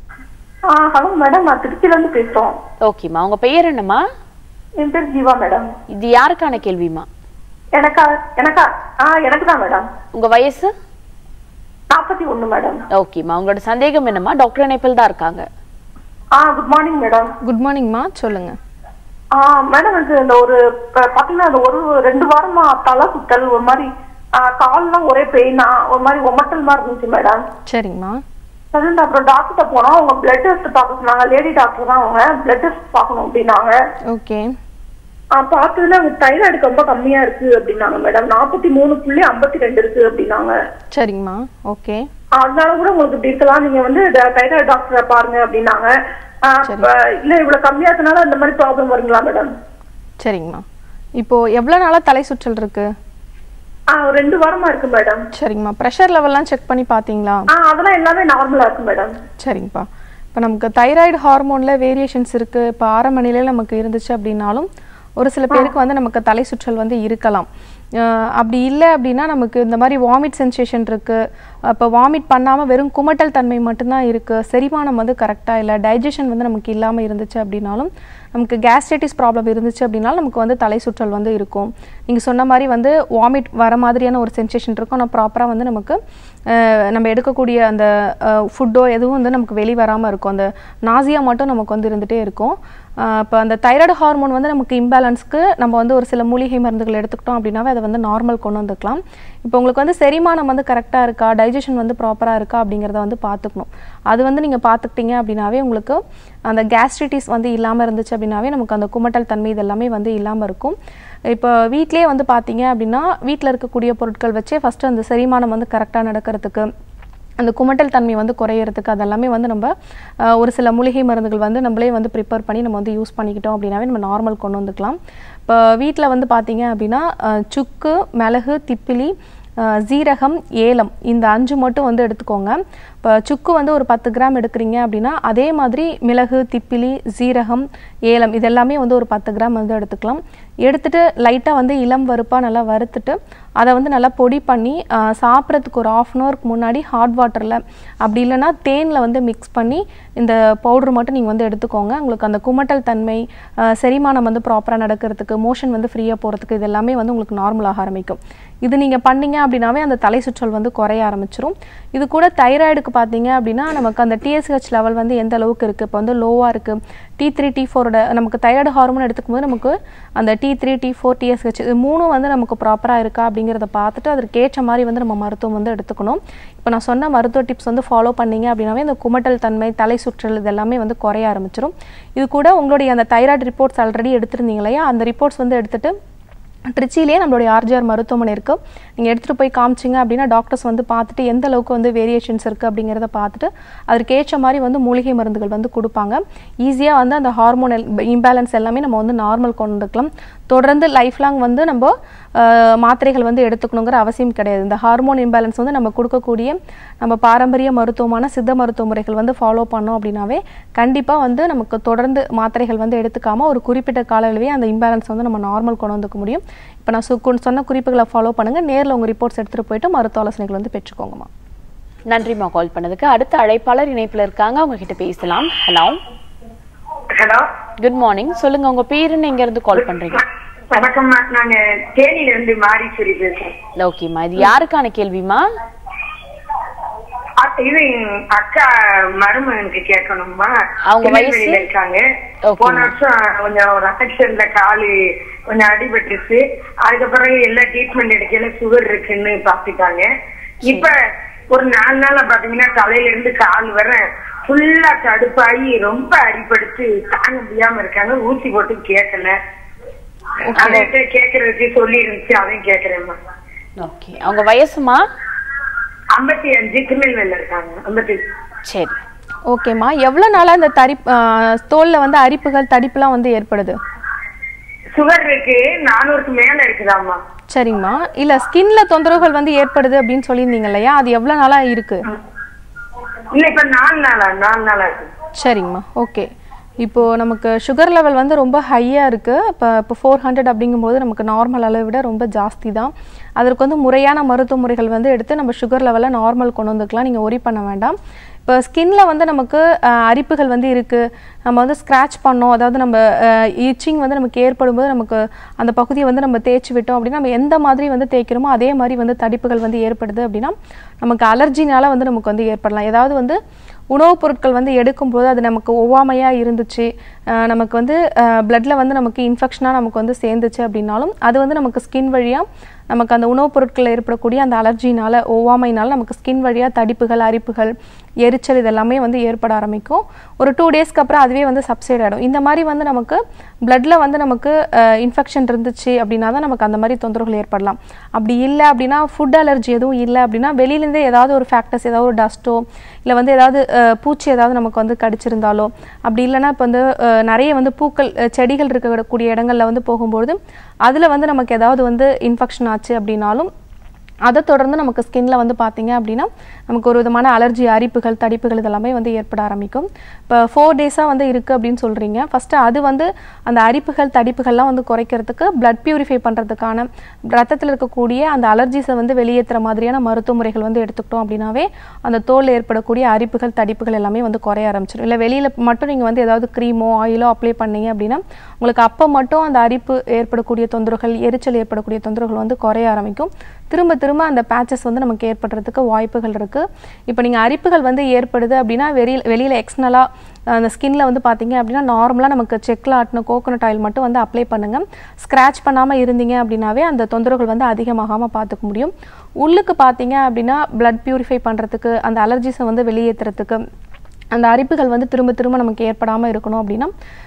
Speaker 3: ஆ ஹலோ மேடம் நான் திருச்சியில இருந்து பேசுறோம்
Speaker 1: ஓகேம்மா உங்க பெயர் என்னம்மா
Speaker 3: என் பேர் ஜீவா மேடம்
Speaker 1: இது யாருக்கான கேள்விமா
Speaker 3: எனக்கா எனக்கா ஆ எனக்கு தான் மேடம்
Speaker 1: உங்க வயசு
Speaker 3: நாற்பத்தி ஒண்ணு மேடம்
Speaker 1: ஓகேம்மா உங்களோட சந்தேகம் என்னம்மா டாக்டர் இணைப்பில் தான் இருக்காங்க
Speaker 3: ஆ குட் மார்னிங் மேடம்
Speaker 2: குட் மார்னிங்மா சொல்லுங்கள்
Speaker 3: ஆ மேடம் எனக்கு இந்த ஒரு ப- பாத்தீங்கன்னா இந்த ஒரு ரெண்டு வாரமா தலை சுத்தல் ஒரு மாதிரி ஆ, கால்லாம் ஒரே பெயினா ஒரு மாதிரி ஒமட்டல் மாதிரி இருந்துச்சு மேடம்
Speaker 2: சரிங்கம்மா
Speaker 3: சரிங்க அப்புறம் டாக்டர்கிட்ட போனோம் அவங்க பிளட் டெஸ்ட் பார்க்க சொன்னாங்க லேடி டாக்டர் தான் அவங்க பிளட் டெஸ்ட் பார்க்கணும் அப்படின்னாங்க
Speaker 2: ஓகே
Speaker 3: ஆ, பார்த்ததுல அவங்க தைராய்டு ரொம்ப கம்மியா இருக்கு அப்படின்னாங்க மேடம் நாற்பத்தி மூணு புள்ளி ஐம்பத்தி ரெண்டு இருக்கு அப்படின்னாங்க
Speaker 2: சரிங்கம்மா ஓகே
Speaker 3: அதனால கூட உங்களுக்கு இப்படி இருக்கலாம் நீங்க வந்து தைராய்டு டாக்டரை பாருங்க அப்படின்னாங்க ஆ, இப்ப இல்ல இவ்வளவு கம்மியா இருக்கனால இந்த மாதிரி ப்ராப்ளம் வருங்களா மேடம்
Speaker 2: சரிங்கம்மா இப்போது எவ்வளோ நாளாக தலை சுற்றல் இருக்குது
Speaker 3: ஆ ஒரு ரெண்டு வாரமா இருக்கு மேடம்
Speaker 2: சரிங்கம்மா ப்ரெஷர் லெவல்லாம் செக் பண்ணி பார்த்தீங்களா
Speaker 3: ஆ அதெல்லாம் எல்லாமே நார்மலா இருக்கு மேடம்
Speaker 2: சரிங்கப்பா இப்போ நமக்கு தைராய்டு ஹார்மோனில் வேரியேஷன்ஸ் இருக்குது இப்போ ஆரம்ப நிலையில் நமக்கு இருந்துச்சு அப்படின்னாலும் ஒரு சில பேருக்கு வந்து நமக்கு தலை சுற்றல் வந்து இருக்கலாம் அஹ் அப்படி இல்லை அப்படின்னா நமக்கு இந்த மாதிரி வாமிட் சென்சேஷன் இருக்குது அப்போ வாமிட் பண்ணாமல் வெறும் குமட்டல் தன்மை மட்டும்தான் இருக்குது செரிமானம் வந்து கரெக்டாக இல்லை டைஜஷன் வந்து நமக்கு இல்லாமல் இருந்துச்சு அப்படின்னாலும் நமக்கு கேஸ்ட்ரைட்டிஸ் ப்ராப்ளம் இருந்துச்சு அப்படின்னாலும் நமக்கு வந்து தலை சுற்றல் வந்து இருக்கும் நீங்கள் சொன்ன மாதிரி வந்து வாமிட் வர மாதிரியான ஒரு சென்சேஷன் இருக்கும் ஆனால் ப்ராப்பராக வந்து நமக்கு அஹ், நம்ம எடுக்கக்கூடிய அந்த ஃபுட்டோ எதுவும் வந்து நமக்கு வெளி வராமல் இருக்கும் அந்த நாசியா மட்டும் நமக்கு வந்து இருந்துகிட்டே இருக்கும் இப்போ அந்த தைராய்டு ஹார்மோன் வந்து நமக்கு இம்பேலன்ஸ்க்கு நம்ம வந்து ஒரு சில மூலிகை மருந்துகள் எடுத்துக்கிட்டோம் அப்படின்னாவே அதை வந்து நார்மல் கொண்டு வந்துக்கலாம் இப்போ உங்களுக்கு வந்து செரிமானம் வந்து கரெக்டாக இருக்கா டைஜஷன் வந்து ப்ராப்பராக இருக்கா அப்படிங்கிறத வந்து பார்த்துக்கணும் அது வந்து நீங்கள் பார்த்துக்கிட்டீங்க அப்படின்னாவே உங்களுக்கு அந்த கேஸ்ட்ரிட்டிஸ் வந்து இல்லாமல் இருந்துச்சு அப்படின்னாவே நமக்கு அந்த குமட்டல் தன்மை இதெல்லாமே வந்து இல்லாமல் இருக்கும் இப்போ வீட்டிலே வந்து பார்த்தீங்க அப்படின்னா வீட்டில் இருக்கக்கூடிய பொருட்கள் வச்சே ஃபஸ்ட்டு அந்த செரிமானம் வந்து கரெக்டாக நடக்கிறதுக்கு அந்த குமட்டல் தன்மை வந்து குறையிறதுக்கு அதெல்லாமே வந்து நம்ம அஹ், ஒரு சில மூலிகை மருந்துகள் வந்து நம்மளே வந்து ப்ரிப்பேர் பண்ணி நம்ம வந்து யூஸ் பண்ணிக்கிட்டோம் அப்படின்னாவே நம்ம நார்மல் கொண்டு வந்துக்கலாம் இப்போ வீட்டில் வந்து பார்த்தீங்க அப்படின்னா அஹ், சுக்கு மிளகு திப்பிலி அஹ், சீரகம் ஏலம் இந்த அஞ்சு மட்டும் வந்து எடுத்துக்கோங்க இப்போ சுக்கு வந்து ஒரு பத்து கிராம் எடுக்கிறீங்க அப்படின்னா அதே மாதிரி மிளகு திப்பிலி சீரகம் ஏலம் இது எல்லாமே வந்து ஒரு பத்து கிராம் வந்து எடுத்துக்கலாம் எடுத்துட்டு லைட்டாக வந்து இளம் வறுப்பாக நல்லா வறுத்துட்டு அதை வந்து நல்லா பொடி பண்ணி ஆஹ், சாப்பிட்றதுக்கு ஒரு ஆஃப் அன் ஹவருக்கு முன்னாடி ஹாட் வாட்டரில் அப்படி இல்லைன்னா தேனில் வந்து மிக்ஸ் பண்ணி இந்த பவுடர் மட்டும் நீங்கள் வந்து எடுத்துக்கோங்க உங்களுக்கு அந்த குமட்டல் தன்மை ஆஹ், செரிமானம் வந்து ப்ராப்பராக நடக்கிறதுக்கு மோஷன் வந்து ஃப்ரீயாக போகிறதுக்கு இது எல்லாமே வந்து உங்களுக்கு நார்மலாக ஆரம்பிக்கும் இது நீங்கள் பண்ணீங்க அப்படின்னாவே அந்த தலை சுற்றல் வந்து குறைய ஆரம்பிச்சிரும் இது கூட தைராய்டுக்கு பார்த்தீங்க அப்படின்னா நமக்கு அந்த டிஎஸ்ஹெச் லெவல் வந்து எந்த அளவுக்கு இருக்குது இப்போ வந்து லோவாக இருக்குது டி த்ரீ டி ஃபோரோட நமக்கு தைராய்டு ஹார்மோன் எடுத்துக்கும் போது நமக்கு அந்த T three T four TSH இது மூணும் வந்து நமக்கு ப்ராப்பராக இருக்கா அப்படிங்கிறத பார்த்துட்டு அதற்கு ஏற்ற மாதிரி வந்து நம்ம மருத்துவம் வந்து எடுத்துக்கணும் இப்போ நான் சொன்ன மருத்துவ டிப்ஸ் வந்து ஃபாலோ பண்ணீங்க அப்படின்னாவே இந்த குமட்டல் தன்மை தலை சுற்றல் இது எல்லாமே வந்து குறைய ஆரம்பிச்சிரும் இது கூட உங்களுடைய அந்த தைராய்டு ரிப்போர்ட்ஸ் ஆல்ரெடி எடுத்திருந்தீங்க இல்லையா அந்த ரிப்போர்ட்ஸ் வந்து எடுத்துட்டு ட்ரிச்சிலே நம்மளுடைய ஆர்ஜிஆர் மருத்துவமனை இருக்கு நீங்கள் எடுத்துகிட்டு போய் காமிச்சிங்க அப்படின்னா டாக்டர்ஸ் வந்து பார்த்துட்டு எந்த அளவுக்கு வந்து வேரியேஷன்ஸ் இருக்குது அப்படிங்கிறத பார்த்துட்டு அதற்கு ஏற்ற மாதிரி வந்து மூலிகை மருந்துகள் வந்து கொடுப்பாங்க ஈஸியாக வந்து அந்த ஹார்மோன் இம்பேலன்ஸ் எல்லாமே நம்ம வந்து நார்மல் கொண்டு வந்துக்கலாம் தொடர்ந்து லைஃப் லாங் வந்து நம்ம அஹ், மாத்திரைகள் வந்து எடுத்துக்கணுங்கிற அவசியம் கிடையாது இந்த ஹார்மோன் இம்பேலன்ஸ் வந்து நம்ம கொடுக்கக்கூடிய நம்ம பாரம்பரிய மருத்துவமான சித்த மருத்துவ முறைகள் வந்து ஃபாலோ பண்ணோம் அப்படின்னாவே கண்டிப்பாக வந்து நமக்கு தொடர்ந்து மாத்திரைகள் வந்து எடுத்துக்காம ஒரு குறிப்பிட்ட கால அளவே அந்த இம்பேலன்ஸ் வந்து நம்ம நார்மல் கொண்டு வந்துக்க முடியும் இப்போ நான் சு- கு- சொன்ன குறிப்புகளை ஃபாலோ பண்ணுங்க நேரில் உங்கள் ரிப்போர்ட்ஸ் எடுத்துகிட்டு போயிட்டு மருத்துவ ஆலோசனைகள் வந்து பெற்றுக்கோங்கம்மா
Speaker 1: நன்றிம்மா கால் பண்ணதுக்கு அடுத்த அழைப்பாளர் இணைப்புல இருக்காங்க அவங்க கிட்ட பேசலாம் ஹலோ
Speaker 4: ஹலோ
Speaker 1: குட் மார்னிங் சொல்லுங்க உங்க பேருன்னு எங்க இருந்து கால் பண்றீங்க
Speaker 4: வணக்கம்மா நாங்க தேனியில இருந்து மாரீஸ்வரி பேசுறோம்
Speaker 1: ஓகேம்மா இது யாருக்கான கேள்விமா
Speaker 4: அ- இது அக்கா மருமகனுக்கு கேட்கணும்மா
Speaker 1: அவங்க வயசு?
Speaker 4: திருநெல்வேலியில இருக்காங்க
Speaker 1: Okay,
Speaker 4: போன
Speaker 1: ma'am.
Speaker 4: வருஷம் கொஞ்சம் ஒரு அஃபெக்ஷன்ல காலு கொஞ்சம் அடிபட்டுச்சு அதுக்கப்புறம் எல்லா ட்ரீட்மெண்ட் எடுக்கல சுகர் இருக்குன்னு பாத்துட்டாங்க இப்ப ஒரு நாலு நாளா பாத்தீங்கன்னா தலையில இருந்து கால் வர ஃபுல்லா தடுப்பாகி ரொம்ப அடிபடுத்து தாங்க முடியாம இருக்காங்க ஊசி போட்டு கேட்கல அதை கேக்குறதுக்கு சொல்லி இருந்துச்சு அதையும் கேக்குறேம்மா
Speaker 1: ஓகே அவங்க வயசுமா
Speaker 4: ஐம்பத்தி அஞ்சு திருநெல்வேலியில இருக்காங்க ஐம்பத்தி
Speaker 1: சரி
Speaker 2: ஓகேம்மா எவ்வளோ நாளாக இந்த தரி தோலில் வந்து அரிப்புகள் தடிப்புலாம் வந்து ஏற்படுது
Speaker 4: சுகர் இருக்கு நானூறுக்கு மேல இருக்குதாம்மா
Speaker 2: சரிங்கம்மா இல்லை ஸ்கின்ல தொந்தரவுகள் வந்து ஏற்படுது அப்படின்னு சொல்லியிருந்தீங்க இல்லையா அது எவ்வளோ நாளாக இருக்குது
Speaker 4: இல்ல இப்ப நாலு நாளா நாலு நாளா இருக்கு
Speaker 2: சரிங்கம்மா ஓகே இப்போது நமக்கு சுகர் லெவல் வந்து ரொம்ப ஹையாக இருக்குது இப்போ இப்போ ஃபோர் ஹண்ட்ரட் அப்படிங்கும்போது நமக்கு நார்மல் அளவை விட ரொம்ப ஜாஸ்தி தான் அதற்கு வந்து முறையான மருத்துவ முறைகள் வந்து எடுத்து நம்ம சுகர் லெவலை நார்மல் கொண்டு வந்துக்கலாம் நீங்கள் ஒரி பண்ண வேண்டாம் இப்போ ஸ்கின்ல வந்து நமக்கு அஹ், அரிப்புகள் வந்து இருக்குது நம்ம வந்து ஸ்க்ராட்ச் பண்ணோம் அதாவது நம்ம இச்சிங் வந்து நமக்கு ஏற்படும் போது நமக்கு அந்த பகுதியை வந்து நம்ம தேய்ச்சி விட்டோம் அப்படின்னா நம்ம எந்த மாதிரி வந்து தேய்க்கிறோமோ அதே மாதிரி வந்து தடிப்புகள் வந்து ஏற்படுது அப்படின்னா நமக்கு அலர்ஜினால வந்து நமக்கு வந்து ஏற்படலாம் ஏதாவது வந்து உணவுப் பொருட்கள் வந்து எடுக்கும்போது அது நமக்கு ஒவ்வாமையாக இருந்துச்சு அஹ் நமக்கு வந்து பிளட்டில் வந்து நமக்கு இன்ஃபெக்ஷனாக நமக்கு வந்து சேர்ந்துச்சு அப்படின்னாலும் அது வந்து நமக்கு ஸ்கின் வழியாக நமக்கு அந்த உணவுப் பொருட்களில் ஏற்படக்கூடிய அந்த அலர்ஜினால ஒவ்வாமையினால நமக்கு ஸ்கின் வழியாக தடிப்புகள் அரிப்புகள் எரிச்சல் இதெல்லாமே வந்து ஏற்பட ஆரம்பிக்கும் ஒரு டூ டேஸ்க்கு அப்புறம் அதுவே வந்து சப்சைட் ஆகிடும் இந்த மாதிரி வந்து நமக்கு பிளட்டில் வந்து நமக்கு இன்ஃபெக்ஷன் இருந்துச்சு அப்படின்னா தான் நமக்கு அந்த மாதிரி தொந்தரவுகள் ஏற்படலாம் அப்படி இல்லை அப்படின்னா ஃபுட் அலர்ஜி எதுவும் இல்லை அப்படின்னா வெளியிலேருந்தே ஏதாவது ஒரு ஃபேக்டர்ஸ் ஏதாவது ஒரு டஸ்ட்டோ இல்லை வந்து ஏதாவது அஹ், பூச்சி ஏதாவது நமக்கு வந்து கடிச்சிருந்தாலோ அப்படி இல்லைன்னா இப்போ வந்து அஹ், நிறைய வந்து பூக்கள் அஹ், செடிகள் இருக்கக்கூடிய இடங்கள்ல வந்து போகும்பொழுது அதில் வந்து நமக்கு ஏதாவது வந்து இன்ஃபெக்ஷன் ஆச்சு அப்படின்னாலும் அதை தொடர்ந்து நமக்கு ஸ்கின்ல வந்து பார்த்தீங்க அப்படின்னா நமக்கு ஒரு விதமான அலர்ஜி அரிப்புகள் தடிப்புகள் இதெல்லாமே வந்து ஏற்பட ஆரம்பிக்கும் இப்போ ஃபோர் டேஸாக வந்து இருக்குது அப்படின்னு சொல்கிறீங்க ஃபஸ்ட்டு அது வந்து அந்த அரிப்புகள் தடிப்புகள்லாம் வந்து குறைக்கிறதுக்கு பிளட் பியூரிஃபை பண்ணுறதுக்கான ரத்தத்தில் இருக்கக்கூடிய அந்த அலர்ஜிஸை வந்து வெளியேற்றுற மாதிரியான மருத்துவ முறைகள் வந்து எடுத்துக்கிட்டோம் அப்படின்னாவே அந்த தோலில் ஏற்படக்கூடிய அரிப்புகள் தடிப்புகள் எல்லாமே வந்து குறைய ஆரம்பிச்சிடும் இல்லை வெளியில் மட்டும் நீங்கள் வந்து ஏதாவது க்ரீமோ ஆயிலோ அப்ளை பண்ணீங்க அப்படின்னா உங்களுக்கு அப்போ மட்டும் அந்த அரிப்பு ஏற்படக்கூடிய தொந்தரவுகள் எரிச்சல் ஏற்படக்கூடிய தொந்தரவுகள் வந்து குறைய ஆரம்பிக்கும் திரும்ப திரும்ப அந்த பேச்சஸ் வந்து நமக்கு ஏற்படுறதுக்கு வாய்ப்புகள் இருக்குது இப்போ நீங்கள் அரிப்புகள் வந்து ஏற்படுது அப்படின்னா வெளியில் வெளியில் எக்ஸ்னலாக அந்த ஸ்கின்ல வந்து பார்த்தீங்க அப்படின்னா நார்மலாக நமக்கு செக்கில் ஆட்டின கோகோனட் ஆயில் மட்டும் வந்து அப்ளை பண்ணுங்கள் ஸ்க்ராட்ச் பண்ணாமல் இருந்தீங்க அப்படின்னாவே அந்த தொந்தரவுகள் வந்து அதிகமாகாமல் பார்த்துக்க முடியும் உள்ளுக்கு பார்த்தீங்க அப்படின்னா blood பியூரிஃபை பண்ணுறதுக்கு அந்த அலர்ஜிஸை வந்து வெளியேற்றுறதுக்கு அந்த அரிப்புகள் வந்து திரும்ப திரும்ப நமக்கு ஏற்படாமல் இருக்கணும் அப்படின்னா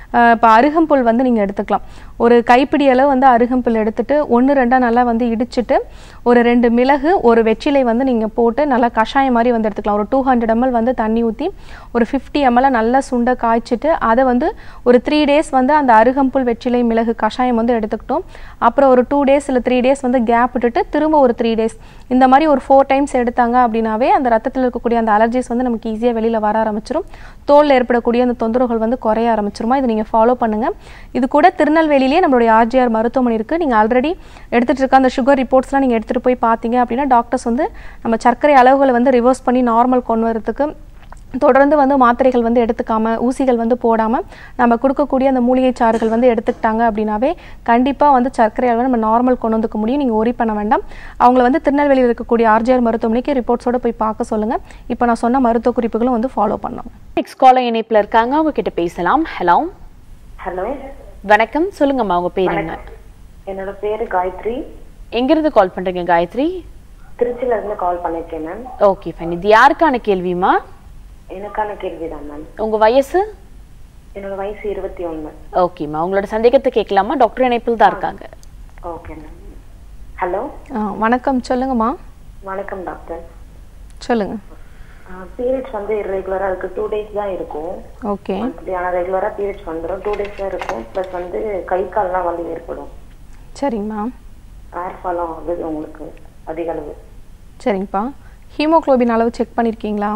Speaker 2: இப்போ அருகம்புல் வந்து நீங்கள் எடுத்துக்கலாம் ஒரு கைப்பிடி அளவு வந்து அருகம்புல் எடுத்துட்டு ஒன்று ரெண்டாக நல்லா வந்து இடிச்சிட்டு ஒரு ரெண்டு மிளகு ஒரு வெற்றிலை வந்து நீங்கள் போட்டு நல்லா கஷாயம் மாதிரி வந்து எடுத்துக்கலாம் ஒரு டூ ஹண்ட்ரட் எம்எல் வந்து தண்ணி ஊற்றி ஒரு ஃபிஃப்டி எம்எல் நல்லா சுண்ட காய்ச்சிட்டு அதை வந்து ஒரு த்ரீ டேஸ் வந்து அந்த அருகம்புல் வெற்றிலை மிளகு கஷாயம் வந்து எடுத்துக்கிட்டோம் அப்புறம் ஒரு டூ டேஸ் இல்லை த்ரீ டேஸ் வந்து கேப் விட்டுட்டு திரும்ப ஒரு த்ரீ டேஸ் இந்த மாதிரி ஒரு ஃபோர் டைம்ஸ் எடுத்தாங்க அப்படின்னாவே அந்த ரத்தத்தில் இருக்கக்கூடிய அந்த அலர்ஜிஸ் வந்து நமக்கு ஈஸியாக வெளியில் வர ஆரம்பிச்சிரும் தோலில் ஏற்படக்கூடிய அந்த தொந்தரவுகள் வந்து குறைய ஆரம்பிச்சிருமா இது நீங்கள் ஃபாலோ பண்ணுங்கள் இது கூட திருநெல்வேலியிலே நம்மளுடைய ஆர்ஜிஆர் மருத்துவமனை இருக்குது நீங்கள் ஆல்ரெடி எடுத்துகிட்டு இருக்க அந்த சுகர் ரிப்போர்ட்ஸ்லாம் நீங்கள் எடுத்துகிட்டு போய் பார்த்தீங்க அப்படின்னா டாக்டர்ஸ் வந்து நம்ம சர்க்கரை அளவுகளை வந்து ரிவர்ஸ் பண்ணி நார்மல் கொண்டு வரதுக்கு தொடர்ந்து வந்து மாத்திரைகள் வந்து எடுத்துக்காம ஊசிகள் வந்து போடாமல் நம்ம கொடுக்கக்கூடிய அந்த மூலிகை சாறுகள் வந்து எடுத்துக்கிட்டாங்க அப்படின்னாவே கண்டிப்பாக வந்து சர்க்கரை அளவை நம்ம நார்மல் கொண்டு வந்துக்க முடியும் நீங்கள் ஒரி பண்ண வேண்டாம் அவங்கள வந்து திருநெல்வேலியில் இருக்கக்கூடிய ஆர்ஜிஆர் மருத்துவமனைக்கு ரிப்போர்ட்ஸோட போய் பார்க்க சொல்லுங்கள் இப்போ நான் சொன்ன மருத்துவ குறிப்புகளும் வந்து ஃபாலோ பண்ணோம்
Speaker 1: நெக்ஸ்ட் காலர் இணைப்புல இருக்காங்க அவங்க கிட்ட பேசலாம் ஹலோ
Speaker 5: ஹலோ
Speaker 1: வணக்கம் சொல்லுங்கம்மா உங்க பேர் என்ன
Speaker 5: என்னோட பேரு காயத்ரி
Speaker 1: எங்கிருந்து கால் பண்றீங்க காயத்ரி
Speaker 5: திருச்சில இருந்து கால் பண்ணிருக்கேன் மேம்
Speaker 1: ஓகே ஃபைன் இது யாருக்கான கேள்விமா
Speaker 5: எனக்கான கேள்விதான் மேம்
Speaker 1: உங்க வயசு
Speaker 5: என்னோட வயசு இருபத்தி ஒண்ணு
Speaker 1: ஓகேம்மா உங்களோட சந்தேகத்தை கேட்கலாமா டாக்டர் இணைப்பில் தான் இருக்காங்க
Speaker 5: ஓகே மேம் ஹலோ
Speaker 2: ஆ, வணக்கம் சொல்லுங்கம்மா
Speaker 5: வணக்கம் டாக்டர்
Speaker 2: சொல்லுங்கள்
Speaker 5: பீரியட்ஸ் வந்து இரெகுலரா இருக்கு டூ டேஸ் தான் இருக்கும்
Speaker 2: ஓகே
Speaker 5: மந்த்லி ஆனா ரெகுலரா பீரியட்ஸ் வந்துடும் டூ டேஸ் தான் இருக்கும் ப்ளஸ் வந்து கை கால்லாம் வந்து ஏற்படும்
Speaker 2: சரிங்கம்மா
Speaker 5: ஹேர் ஃபாலும் ஆகுது உங்களுக்கு அதிக அளவு
Speaker 2: சரிங்கப்பா ஹீமோகுளோபின் அளவு செக் பண்ணியிருக்கீங்களா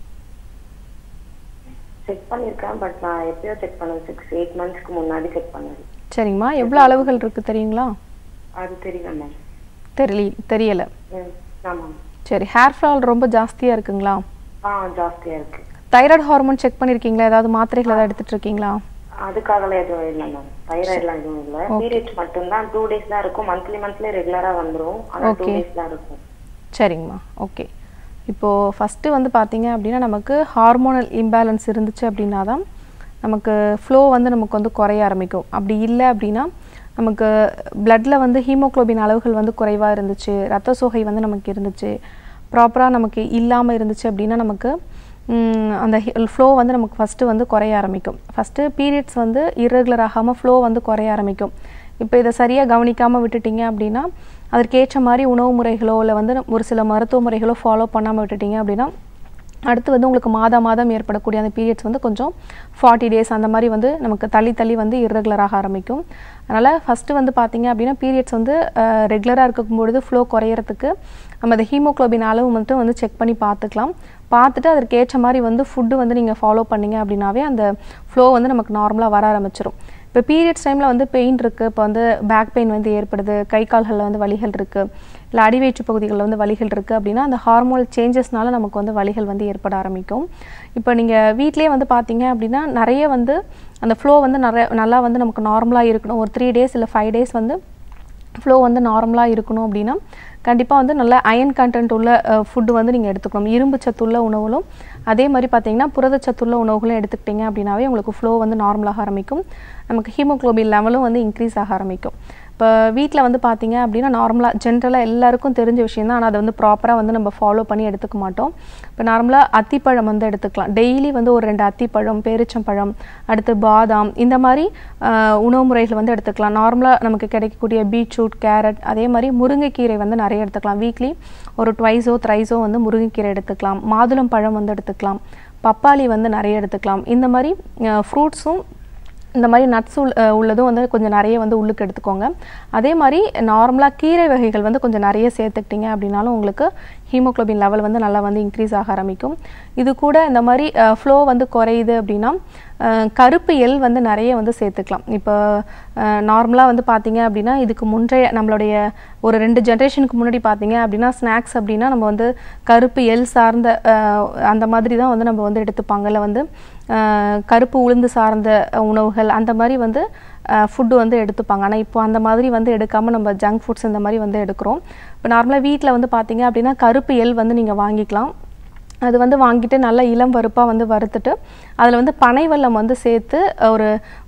Speaker 5: செக் பண்ணிருக்கேன் பட் நான் எப்பயோ செக் பண்ணேன் சிக்ஸ் எயிட் மந்த்ஸ்க்கு முன்னாடி செக் பண்ணது
Speaker 2: சரிங்கம்மா எவ்வளோ அளவுகள் இருக்குது தெரியுங்களா
Speaker 5: அது தெரியல மேம்
Speaker 2: தெரியல தெரியலை
Speaker 5: ம் ஆமாம்
Speaker 2: சரி ஹேர் ஃபால் ரொம்ப ஜாஸ்தியாக இருக்குங்களா
Speaker 5: ஆ ஜாஸ்தியா இருக்கு
Speaker 2: தைராய்டு ஹார்மோன் செக் பண்ணியிருக்கீங்களா ஏதாவது மாத்திரைகள் ஏதாவது எடுத்துட்டு இருக்கீங்களா
Speaker 5: அதுக்காகலாம் எதுவும் இல்லை மேம் தைராய்டுலாம் எதுவும் இல்லை பீரியட்ஸ் மட்டும்தான் டூ டேஸ் தான் இருக்கும் மந்த்லி மந்த்லி ரெகுலரா வந்துரும் ஆனா டூ
Speaker 2: Okay.
Speaker 5: டேஸ் தான் இருக்கும்
Speaker 2: சரிங்கம்மா ஓகே இப்போது ஃபஸ்ட்டு வந்து பார்த்தீங்க அப்படின்னா நமக்கு ஹார்மோனல் இம்பேலன்ஸ் இருந்துச்சு அப்படின்னா தான் நமக்கு ஃப்ளோ வந்து நமக்கு வந்து குறைய ஆரம்பிக்கும் அப்படி இல்லை அப்படின்னா நமக்கு பிளட்டில் வந்து ஹீமோகுளோபின் அளவுகள் வந்து குறைவாக இருந்துச்சு ரத்த சோகை வந்து நமக்கு இருந்துச்சு ப்ராப்பராக நமக்கு இல்லாமல் இருந்துச்சு அப்படின்னா நமக்கு ம், அந்த ஃப்ளோ வந்து நமக்கு ஃபஸ்ட்டு வந்து குறைய ஆரம்பிக்கும் ஃபஸ்ட்டு பீரியட்ஸ் வந்து irregular ஆகாமல் ஃப்ளோ வந்து குறைய ஆரம்பிக்கும் இப்போ இதை சரியாக கவனிக்காமல் விட்டுட்டீங்க அப்படின்னா அதற்கேற்ற மாதிரி உணவு முறைகளோ இல்லை வந்து ஒரு சில மருத்துவ முறைகளோ ஃபாலோ பண்ணாமல் விட்டுட்டீங்க அப்படின்னா அடுத்து வந்து உங்களுக்கு மாதம் மாதம் ஏற்படக்கூடிய அந்த பீரியட்ஸ் வந்து கொஞ்சம் ஃபார்ட்டி டேஸ் அந்த மாதிரி வந்து நமக்கு தள்ளி தள்ளி வந்து irregular-ஆக ஆரம்பிக்கும் அதனால் ஃபஸ்ட்டு வந்து பார்த்தீங்க அப்படின்னா பீரியட்ஸ் வந்து ரெகுலராக இருக்கும் பொழுது ஃப்ளோ குறையறதுக்கு நம்ம அந்த ஹீமோகுளோபின் அளவு மட்டும் வந்து செக் பண்ணி பார்த்துக்கலாம் பார்த்துட்டு அதற்கு ஏற்ற மாதிரி வந்து ஃபுட்டு வந்து நீங்கள் ஃபாலோ பண்ணீங்க அப்படின்னாவே அந்த ஃப்ளோ வந்து நமக்கு நார்மலாக வர ஆரம்பிச்சிரும் இப்போ பீரியட்ஸ் டைமில் வந்து பெயின் இருக்குது இப்போ வந்து பேக் பெயின் வந்து ஏற்படுது கை கால்களில் வந்து வலிகள் இருக்குது இல்லை அடிவயிற்று பகுதிகளில் வந்து வலிகள் இருக்குது அப்படின்னா அந்த ஹார்மோனல் சேஞ்சஸ்னால நமக்கு வந்து வலிகள் வந்து ஏற்பட ஆரம்பிக்கும் இப்போ நீங்கள் வீட்டிலேயே வந்து பார்த்தீங்க அப்படின்னா நிறைய வந்து அந்த ஃப்ளோ வந்து நிறைய நல்லா வந்து நமக்கு நார்மலாக இருக்கணும் ஒரு த்ரீ டேஸ் இல்லை ஃபைவ் டேஸ் வந்து ஃப்ளோ வந்து நார்மலாக இருக்கணும் அப்படின்னா கண்டிப்பாக வந்து நல்ல அயன் கண்டென்ட் உள்ள ஃபுட்டு வந்து நீங்கள் எடுத்துக்கணும் இரும்பு சத்துள்ள உணவுகளும் அதே மாதிரி பார்த்தீங்கன்னா புரதச்சத்துள்ள உணவுகளும் எடுத்துக்கிட்டீங்க அப்படின்னாவே உங்களுக்கு ஃப்ளோ வந்து நார்மலாக ஆரம்பிக்கும் நமக்கு ஹீமோகுளோபின் லெவலும் வந்து இன்க்ரீஸ் ஆக ஆரம்பிக்கும் இப்போ வீட்டில் வந்து பார்த்தீங்க அப்படின்னா நார்மலாக ஜென்ரலாக எல்லாருக்கும் தெரிஞ்ச விஷயம் தான் ஆனால் அதை வந்து ப்ராப்பராக வந்து நம்ம ஃபாலோ பண்ணி எடுத்துக்க மாட்டோம் இப்போ நார்மலாக அத்திப்பழம் வந்து எடுத்துக்கலாம் டெய்லி வந்து ஒரு ரெண்டு அத்திப்பழம் பேரிச்சம்பழம் அடுத்து பாதாம் இந்த மாதிரி ஆஹ், உணவு முறைகள் வந்து எடுத்துக்கலாம் நார்மலாக நமக்கு கிடைக்கக்கூடிய பீட்ரூட் கேரட் அதே மாதிரி முருங்கைக்கீரை வந்து நிறைய எடுத்துக்கலாம் வீக்லி ஒரு ட்வைஸோ த்ரைஸோ வந்து முருங்கைக்கீரை எடுத்துக்கலாம் மாதுளம் பழம் வந்து எடுத்துக்கலாம் பப்பாளி வந்து நிறைய எடுத்துக்கலாம் இந்த மாதிரி ஃப்ரூட்ஸும் இந்த மாதிரி நட்ஸ் உள் அஹ் உள்ளதும் வந்து கொஞ்சம் நிறைய வந்து உள்ளுக்கு எடுத்துக்கோங்க அதே மாதிரி நார்மலாக கீரை வகைகள் வந்து கொஞ்சம் நிறைய சேர்த்துக்கிட்டீங்க அப்படின்னாலும் உங்களுக்கு ஹீமோகுளோபின் லெவல் வந்து நல்லா வந்து இன்க்ரீஸ் ஆக ஆரம்பிக்கும் இது கூட இந்த மாதிரி ஃப்ளோ வந்து குறையுது அப்படின்னா அஹ் கருப்பு எள் வந்து நிறைய வந்து சேர்த்துக்கலாம் இப்போ நார்மலாக வந்து பார்த்தீங்க அப்படின்னா இதுக்கு முந்தைய நம்மளுடைய ஒரு ரெண்டு ஜென்ரேஷனுக்கு முன்னாடி பார்த்தீங்க அப்படின்னா ஸ்நாக்ஸ் அப்படின்னா நம்ம வந்து கருப்பு எள் சார்ந்த அஹ், அந்த மாதிரி தான் வந்து நம்ம வந்து எடுத்துப்பாங்க இல்லை வந்து அஹ், கருப்பு உளுந்து சார்ந்த உணவுகள் அந்த மாதிரி வந்து ஃபுட்டு வந்து எடுத்துப்பாங்க ஆனால் இப்போ அந்த மாதிரி வந்து எடுக்காமல் நம்ம ஜங்க் ஃபுட்ஸ் இந்த மாதிரி வந்து எடுக்கிறோம் இப்போ நார்மலாக வீட்டில் வந்து பார்த்தீங்க அப்படின்னா கருப்பு எள் வந்து நீங்கள் வாங்கிக்கலாம் அது வந்து வாங்கிட்டு நல்லா இளம் பருப்பாக வந்து வறுத்துட்டு அதில் வந்து பனை வெல்லம் வந்து சேர்த்து ஒரு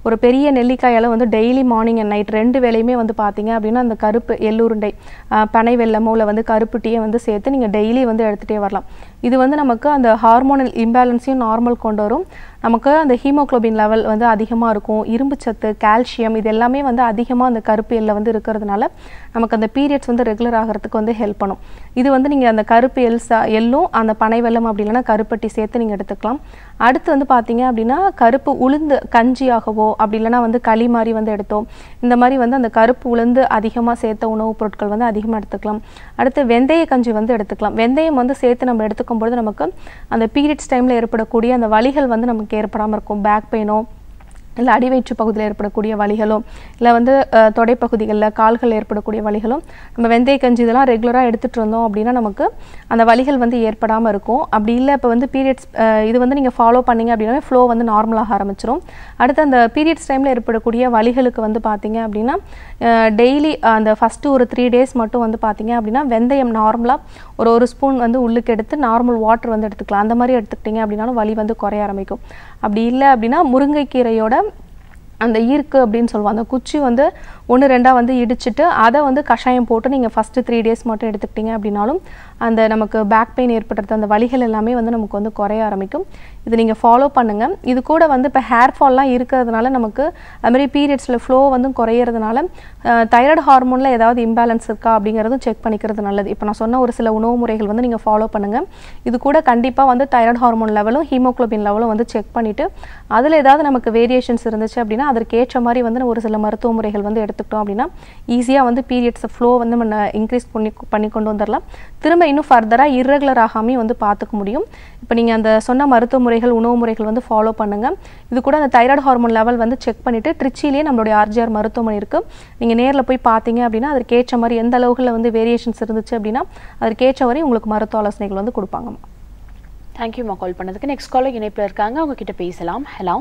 Speaker 2: ஒரு பெரிய நெல்லிக்காயால் வந்து டெய்லி மார்னிங் அண்ட் நைட் ரெண்டு வேளையுமே வந்து பார்த்தீங்க அப்படின்னா அந்த கருப்பு எள்ளுருண்டை ஆஹ் பனை வெல்லமோ இல்லை வந்து கருப்பு டீயை வந்து சேர்த்து நீங்கள் டெய்லி வந்து எடுத்துகிட்டே வரலாம் இது வந்து நமக்கு அந்த ஹார்மோனல் இம்பேலன்ஸையும் நார்மல் கொண்டு வரும் நமக்கு அந்த ஹீமோகுளோபின் லெவல் வந்து அதிகமாக இருக்கும் இரும்பு சத்து கால்சியம் இது எல்லாமே வந்து அதிகமாக அந்த கருப்பு எல்ல வந்து இருக்கிறதுனால நமக்கு அந்த பீரியட்ஸ் வந்து ரெகுலர் ஆகிறதுக்கு வந்து ஹெல்ப் பண்ணும் இது வந்து நீங்கள் அந்த கருப்பு எல் சா எள்ளும் அந்த பனை வெல்லம் அப்படி இல்லைன்னா கருப்பட்டி சேர்த்து நீங்கள் எடுத்துக்கலாம் அடுத்து வந்து பார்த்தீங்க அப்படின்னா கருப்பு உளுந்து கஞ்சியாகவோ அப்படி இல்லைன்னா வந்து களி மாதிரி வந்து எடுத்தோம் இந்த மாதிரி வந்து அந்த கருப்பு உளுந்து அதிகமாக சேர்த்த உணவுப் பொருட்கள் வந்து அதிகமாக எடுத்துக்கலாம் அடுத்து வெந்தய கஞ்சி வந்து எடுத்துக்கலாம் வெந்தயம் வந்து சேர்த்து நம்ம எடுத்துக்கும் பொழுது நமக்கு அந்த பீரியட்ஸ் டைமில் ஏற்படக்கூடிய அந்த வலிகள் வந்து நமக்கு ஏற்படாமல் இருக்கும் பேக் பெயினோ இல்லை அடிவயிற்று பகுதியில் ஏற்படக்கூடிய வலிகளோ இல்லை வந்து அஹ், தொடைப்பகுதிகளில் கால்கள் ஏற்படக்கூடிய வலிகளும் நம்ம வெந்தய கஞ்சி இதெல்லாம் ரெகுலராக எடுத்துகிட்டு இருந்தோம் அப்படின்னா நமக்கு அந்த வலிகள் வந்து ஏற்படாமல் இருக்கும் அப்படி இல்லை இப்போ வந்து பீரியட்ஸ் இது வந்து நீங்கள் ஃபாலோ பண்ணீங்க அப்படின்னா ஃப்ளோ வந்து நார்மலாக ஆரம்பிச்சிரும் அடுத்து அந்த பீரியட்ஸ் டைமில் ஏற்படக்கூடிய வலிகளுக்கு வந்து பார்த்தீங்க அப்படின்னா டெய்லி அந்த ஃபஸ்ட்டு ஒரு த்ரீ டேஸ் மட்டும் வந்து பார்த்தீங்க அப்படின்னா வெந்தயம் நார்மலாக ஒரு ஒரு ஸ்பூன் வந்து உள்ளுக்கு எடுத்து நார்மல் வாட்டர் வந்து எடுத்துக்கலாம் அந்த மாதிரி எடுத்துக்கிட்டிங்க அப்படின்னாலும் வலி வந்து குறைய ஆரம்பிக்கும் அப்படி இல்லை அப்படின்னா முருங்கைக்கீரையோட அந்த ஈர்க்கு அப்படின்னு சொல்லுவாங்க அந்த குச்சி வந்து ஒன்று ரெண்டாக வந்து இடிச்சிட்டு அதை வந்து கஷாயம் போட்டு நீங்கள் ஃபஸ்ட்டு த்ரீ டேஸ் மட்டும் எடுத்துக்கிட்டீங்க அப்படின்னாலும் அந்த நமக்கு பேக் பெயின் ஏற்படுறது அந்த வலிகள் எல்லாமே வந்து நமக்கு வந்து குறைய ஆரம்பிக்கும் இது நீங்கள் ஃபாலோ பண்ணுங்கள் இது கூட வந்து இப்போ ஹேர் ஃபால்லாம் இருக்கிறதுனால நமக்கு அது மாதிரி பீரியட்ஸில் ஃப்ளோ வந்து குறையிறதுனால தைராய்டு ஹார்மோனில் ஏதாவது இம்பேலன்ஸ் இருக்கா அப்படிங்கிறதும் செக் பண்ணிக்கிறது நல்லது இப்போ நான் சொன்ன ஒரு சில உணவு முறைகள் வந்து நீங்கள் ஃபாலோ பண்ணுங்கள் இது கூட கண்டிப்பாக வந்து தைராய்டு ஹார்மோன் லெவலும் ஹீமோகுளோபின் லெவலும் வந்து செக் பண்ணிவிட்டு அதில் ஏதாவது நமக்கு வேரியேஷன்ஸ் இருந்துச்சு அப்படின்னா அதற்கு ஏற்ற மாதிரி வந்து ஒரு சில மருத்துவ முறைகள் வந்து எடுத்துக்கிட்டோம் அப்படின்னா ஈஸியாக வந்து பீரியட்ஸ் ஃப்ளோ வந்து நம்ம இன்க்ரீஸ் பண்ணி பண்ணி கொண்டு வந்துடலாம் திரும்ப இன்னும் ஃபர்தராக இர்ரெகுலர் ஆகாமையும் வந்து பார்த்துக்க முடியும் இப்போ நீங்கள் அந்த சொன்ன மருத்துவ முறைகள் உணவு முறைகள் வந்து ஃபாலோ பண்ணுங்கள் இது கூட அந்த தைராய்டு ஹார்மோன் லெவல் வந்து செக் பண்ணிவிட்டு ட்ரிச்சிலேயே நம்மளுடைய ஆர்ஜிஆர் மருத்துவமனை இருக்குது நீங்கள் நேரில் போய் பார்த்தீங்க அப்படின்னா அதற்கு ஏற்ற மாதிரி எந்த அளவுகளில் வந்து வேரியேஷன்ஸ் இருந்துச்சு அப்படின்னா அதற்கு ஏற்ற வரை உங்களுக்கு மருத்துவ ஆலோசனைகள் வந்து கொடுப்பாங்கம்மா
Speaker 1: தேங்க்யூம்மா கால் பண்ணதுக்கு நெக்ஸ்ட் காலர் இணைப்பில் இருக்காங்க அவங்க கிட்ட பேசலாம் ஹலோ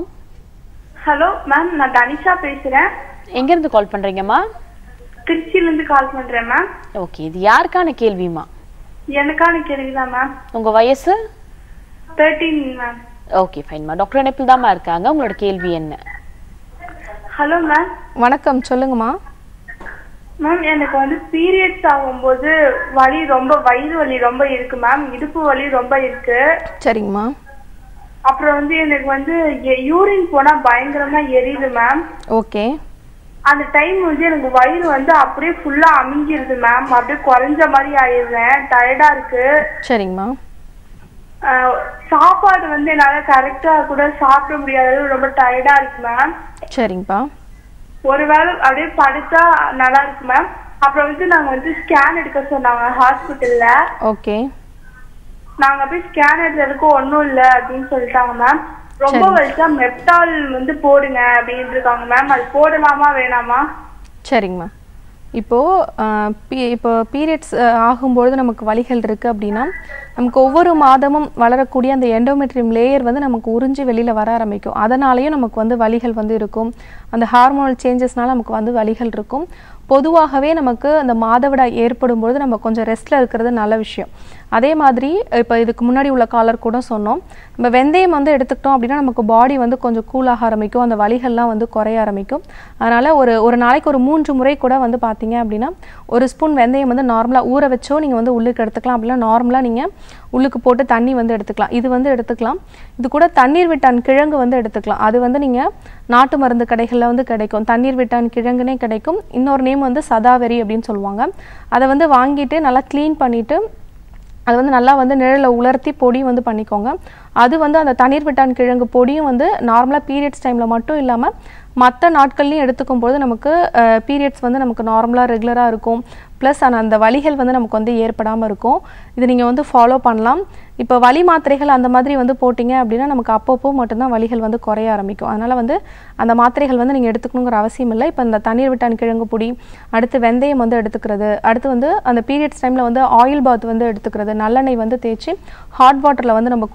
Speaker 6: ஹலோ மேம் நான் தனிஷா பேசுறேன்
Speaker 1: எங்கேருந்து கால் பண்ணுறீங்கம்மா
Speaker 6: திருச்சில இருந்து கால் பண்றேன் மேம்
Speaker 1: ஓகே இது யாருக்கான கேள்விமா
Speaker 6: எனக்கான கேள்விதான் மேம்
Speaker 1: உங்கள் வயசு
Speaker 6: தேர்ட்டீன் மேம்
Speaker 1: ஓகே ஃபைன்மா டாக்டர் இணைப்பில் தாம்மா இருக்காங்க உங்களோட கேள்வி என்ன
Speaker 6: ஹலோ மேம்
Speaker 2: வணக்கம் சொல்லுங்கம்மா
Speaker 6: மேம் எனக்கு வந்து பீரியட்ஸ் ஆகும்போது வலி ரொம்ப வயிறு வலி ரொம்ப இருக்கு மேம் இடுப்பு வலி ரொம்ப இருக்கு
Speaker 2: சரிங்கம்மா
Speaker 6: அப்புறம் வந்து எனக்கு வந்து யூரின் போனா பயங்கரமா எரியுது மேம்
Speaker 2: ஓகே
Speaker 6: அந்த டைம் வந்து எனக்கு வயிறு வந்து அப்படியே ஃபுல்லா அமிஞ்சிருது மேம் அப்படியே குறைஞ்ச மாதிரி ஆயிடுறேன் டயர்டா இருக்கு
Speaker 2: சரிங்கம்மா
Speaker 6: ஆஹ் சாப்பாடு வந்து என்னால கரெக்டா கூட சாப்பிட முடியாத அளவு ரொம்ப டயர்டா இருக்கு மேம்
Speaker 2: சரிங்கப்பா
Speaker 6: ஒருவேளை அப்படியே படுத்தா நல்லா இருக்கு மேம் அப்புறம் வந்து நாங்க வந்து ஸ்கேன் எடுக்க சொன்னாங்க ஹாஸ்பிட்டல்ல
Speaker 2: ஓகே
Speaker 6: நாங்க போய் ஸ்கேன் எடுத்ததுக்கு ஒண்ணும் இல்ல அப்படின்னு சொல்லிட்டாங்க மேம் ரொம்ப
Speaker 2: சரி.
Speaker 6: வலிச்சா மெப்டால் வந்து போடுங்க அப்படின்னு இருக்காங்க மேம் அது போடலாமா வேணாமா
Speaker 2: சரிங்கம்மா இப்போது பீ இப்போ பீரியட்ஸ் ஆகும்பொழுது நமக்கு வலிகள் இருக்குது அப்படின்னா நமக்கு ஒவ்வொரு மாதமும் வளரக்கூடிய அந்த எண்டோமெட்ரியம் லேயர் வந்து நமக்கு உறிஞ்சி வெளியில் வர ஆரம்பிக்கும் அதனாலேயும் நமக்கு வந்து வலிகள் வந்து இருக்கும் அந்த ஹார்மோனல் சேஞ்சஸ்னால நமக்கு வந்து வலிகள் இருக்கும் பொதுவாகவே நமக்கு அந்த மாதவிடாய் ஏற்படும் பொழுது நம்ம கொஞ்சம் ரெஸ்ட்டில் இருக்கிறது நல்ல விஷயம் அதே மாதிரி இப்போ இதுக்கு முன்னாடி உள்ள காலர் கூட சொன்னோம் நம்ம வெந்தயம் வந்து எடுத்துக்கிட்டோம் அப்படின்னா நமக்கு பாடி வந்து கொஞ்சம் கூலாக ஆரம்பிக்கும் அந்த வலிகள்லாம் வந்து குறைய ஆரம்பிக்கும் அதனால் ஒரு ஒரு நாளைக்கு ஒரு மூன்று முறை கூட வந்து பார்த்தீங்க அப்படின்னா ஒரு ஸ்பூன் வெந்தயம் வந்து நார்மலாக ஊற வச்சோ நீங்கள் வந்து உள்ளுக்கு எடுத்துக்கலாம் அப்படின்னா நார்மலாக நீங்கள் உள்ளுக்கு போட்டு தண்ணி வந்து எடுத்துக்கலாம் இது வந்து எடுத்துக்கலாம் இது கூட தண்ணீர் விட்டான் கிழங்கு வந்து எடுத்துக்கலாம் அது வந்து நீங்கள் நாட்டு மருந்து கடைகளில் வந்து கிடைக்கும் தண்ணீர் விட்டான் கிழங்குனே கிடைக்கும் இன்னொரு நேம் வந்து சதாவரி அப்படின்னு சொல்லுவாங்க அதை வந்து வாங்கிட்டு நல்லா க்ளீன் பண்ணிவிட்டு அது வந்து நல்லா வந்து நிழலில் உலர்த்தி பொடி வந்து பண்ணிக்கோங்க அது வந்து அந்த தண்ணீர் விட்டான் கிழங்கு பொடியும் வந்து நார்மலாக பீரியட்ஸ் டைமில் மட்டும் இல்லாமல் மற்ற நாட்கள்லையும் எடுத்துக்கும் பொழுது நமக்கு பீரியட்ஸ் வந்து நமக்கு நார்மலாக ரெகுலராக இருக்கும் ப்ளஸ் அந்த வலிகள் வந்து நமக்கு வந்து ஏற்படாமல் இருக்கும் இது நீங்கள் வந்து ஃபாலோ பண்ணலாம் இப்போ வலி மாத்திரைகள் அந்த மாதிரி வந்து போட்டிங்க அப்படின்னா நமக்கு அப்பப்போ மட்டும்தான் வலிகள் வந்து குறைய ஆரம்பிக்கும் அதனால் வந்து அந்த மாத்திரைகள் வந்து நீங்கள் எடுத்துக்கணுங்கிற அவசியம் இல்லை இப்போ இந்த தண்ணீர் விட்டான் கிழங்கு பொடி அடுத்து வெந்தயம் வந்து எடுத்துக்கிறது அடுத்து வந்து அந்த பீரியட்ஸ் டைமில் வந்து ஆயில் பாத் வந்து எடுத்துக்கிறது நல்லெண்ணெய் வந்து தேய்ச்சி ஹாட் வாட்டரில் வந்து நம்ம குளித்தோம் இது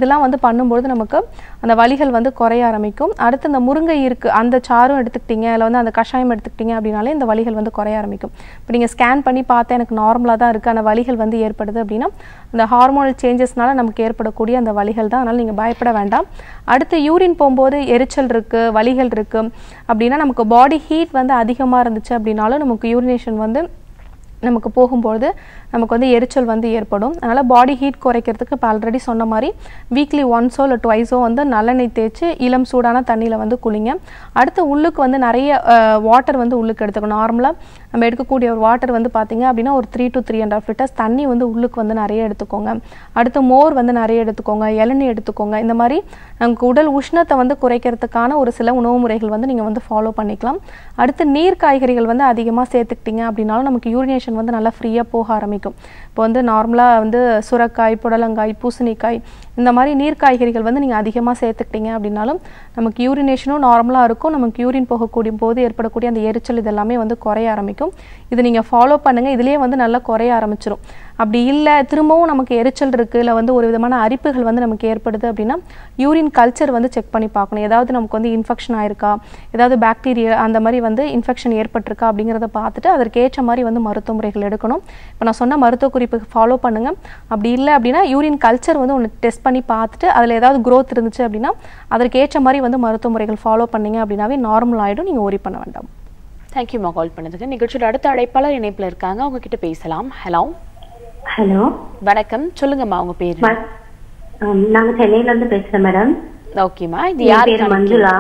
Speaker 2: இதெல்லாம் வந்து பண்ணும்பொழுது நமக்கு அந்த வலிகள் வந்து குறைய ஆரம்பிக்கும் அடுத்து இந்த முருங்கை இருக்கு அந்த சாறும் எடுத்துக்கிட்டீங்க இல்லை வந்து அந்த கஷாயம் எடுத்துக்கிட்டீங்க அப்படின்னாலே இந்த வலிகள் வந்து குறைய ஆரம்பிக்கும் இப்போ நீங்கள் ஸ்கேன் பண்ணி பார்த்தா எனக்கு நார்மலாக தான் இருக்குது அந்த வலிகள் வந்து ஏற்படுது அப்படின்னா இந்த ஹார்மோனல் சேஞ்சஸ்னால நமக்கு ஏற்படக்கூடிய அந்த வலிகள் தான் அதனால் நீங்கள் பயப்பட வேண்டாம் அடுத்து யூரின் போகும்போது எரிச்சல் இருக்குது வலிகள் இருக்குது அப்படின்னா நமக்கு பாடி ஹீட் வந்து அதிகமாக இருந்துச்சு அப்படின்னாலும் நமக்கு யூரினேஷன் வந்து நமக்கு போகும்பொழுது நமக்கு வந்து எரிச்சல் வந்து ஏற்படும் அதனால் பாடி ஹீட் குறைக்கிறதுக்கு இப்போ ஆல்ரெடி சொன்ன மாதிரி வீக்லி ஒன்ஸோ இல்லை டுவைஸோ வந்து நல்லெண்ணெய் தேய்ச்சி இளம் சூடான தண்ணியில் வந்து குளிங்க அடுத்து உள்ளுக்கு வந்து நிறைய வாட்டர் வந்து உள்ளுக்கு எடுத்துக்கணும் நார்மலாக நம்ம எடுக்கக்கூடிய ஒரு வாட்டர் வந்து பார்த்தீங்க அப்படின்னா ஒரு three to three and half litres தண்ணி வந்து உள்ளுக்கு வந்து நிறைய எடுத்துக்கோங்க அடுத்து மோர் வந்து நிறைய எடுத்துக்கோங்க இளநீ எடுத்துக்கோங்க இந்த மாதிரி நமக்கு உடல் உஷ்ணத்தை வந்து குறைக்கிறதுக்கான ஒரு சில உணவு முறைகள் வந்து நீங்கள் வந்து ஃபாலோ பண்ணிக்கலாம் அடுத்து நீர் காய்கறிகள் வந்து அதிகமாக சேர்த்துக்கிட்டீங்க அப்படின்னாலும் நமக்கு யூரினேஷன் வந்து நல்லா ஃப்ரீயாக போக ஆரம்பிக்கும் இப்போ வந்து நார்மலாக வந்து சுரக்காய் புடலங்காய் பூசணிக்காய் இந்த மாதிரி நீர் காய்கறிகள் வந்து நீங்கள் அதிகமாக சேர்த்துக்கிட்டீங்க அப்படின்னாலும் நமக்கு யூரினேஷனும் நார்மலாக இருக்கும் நமக்கு யூரின் போகக்கூடிய போது ஏற்படக்கூடிய அந்த எரிச்சல் இதெல்லாமே வந்து குறைய ஆரம்பிக்கும் இது நீங்கள் ஃபாலோ பண்ணுங்கள் இதுலேயே வந்து நல்லா குறைய ஆரம்பிச்சிரும் அப்படி இல்லை திரும்பவும் நமக்கு எரிச்சல் இருக்குது இல்லை வந்து ஒரு விதமான அரிப்புகள் வந்து நமக்கு ஏற்படுது அப்படின்னா யூரின் கல்ச்சர் வந்து செக் பண்ணி பார்க்கணும் ஏதாவது நமக்கு வந்து இன்ஃபெக்ஷன் ஆயிருக்கா ஏதாவது பாக்டீரியா அந்த மாதிரி வந்து இன்ஃபெக்ஷன் ஏற்பட்டிருக்கா அப்படிங்கிறத பார்த்துட்டு அதற்கு ஏற்ற மாதிரி வந்து மருத்துவ முறைகள் எடுக்கணும் இப்போ நான் சொன்ன மருத்துவ குறிப்பு ஃபாலோ பண்ணுங்கள் அப்படி இல்லை அப்படின்னா யூரின் கல்ச்சர் வந்து ஒன்று டெஸ்ட் பண்ணி பார்த்துட்டு அதில் ஏதாவது growth இருந்துச்சு அப்படின்னா அதற்கு ஏற்ற மாதிரி வந்து மருத்துவ முறைகள் ஃபாலோ பண்ணீங்க அப்படின்னாவே நார்மல் ஆகிடும் நீங்கள் worry பண்ண வேண்டாம்
Speaker 1: தேங்க்யூமா கால் பண்ணதுக்கு நிகழ்ச்சியோட அடுத்த அழைப்பாளர் இணைப்புல இருக்காங்க அவங்க கிட்ட பேசலாம் ஹலோ
Speaker 7: ஹலோ
Speaker 1: வணக்கம் சொல்லுங்கம்மா உங்க பேரு
Speaker 7: நாங்க சென்னையில இருந்து பேசுறேன் மேடம்
Speaker 1: ஓகேம்மா இது
Speaker 7: என்
Speaker 1: யார்
Speaker 7: பேரு மஞ்சுளா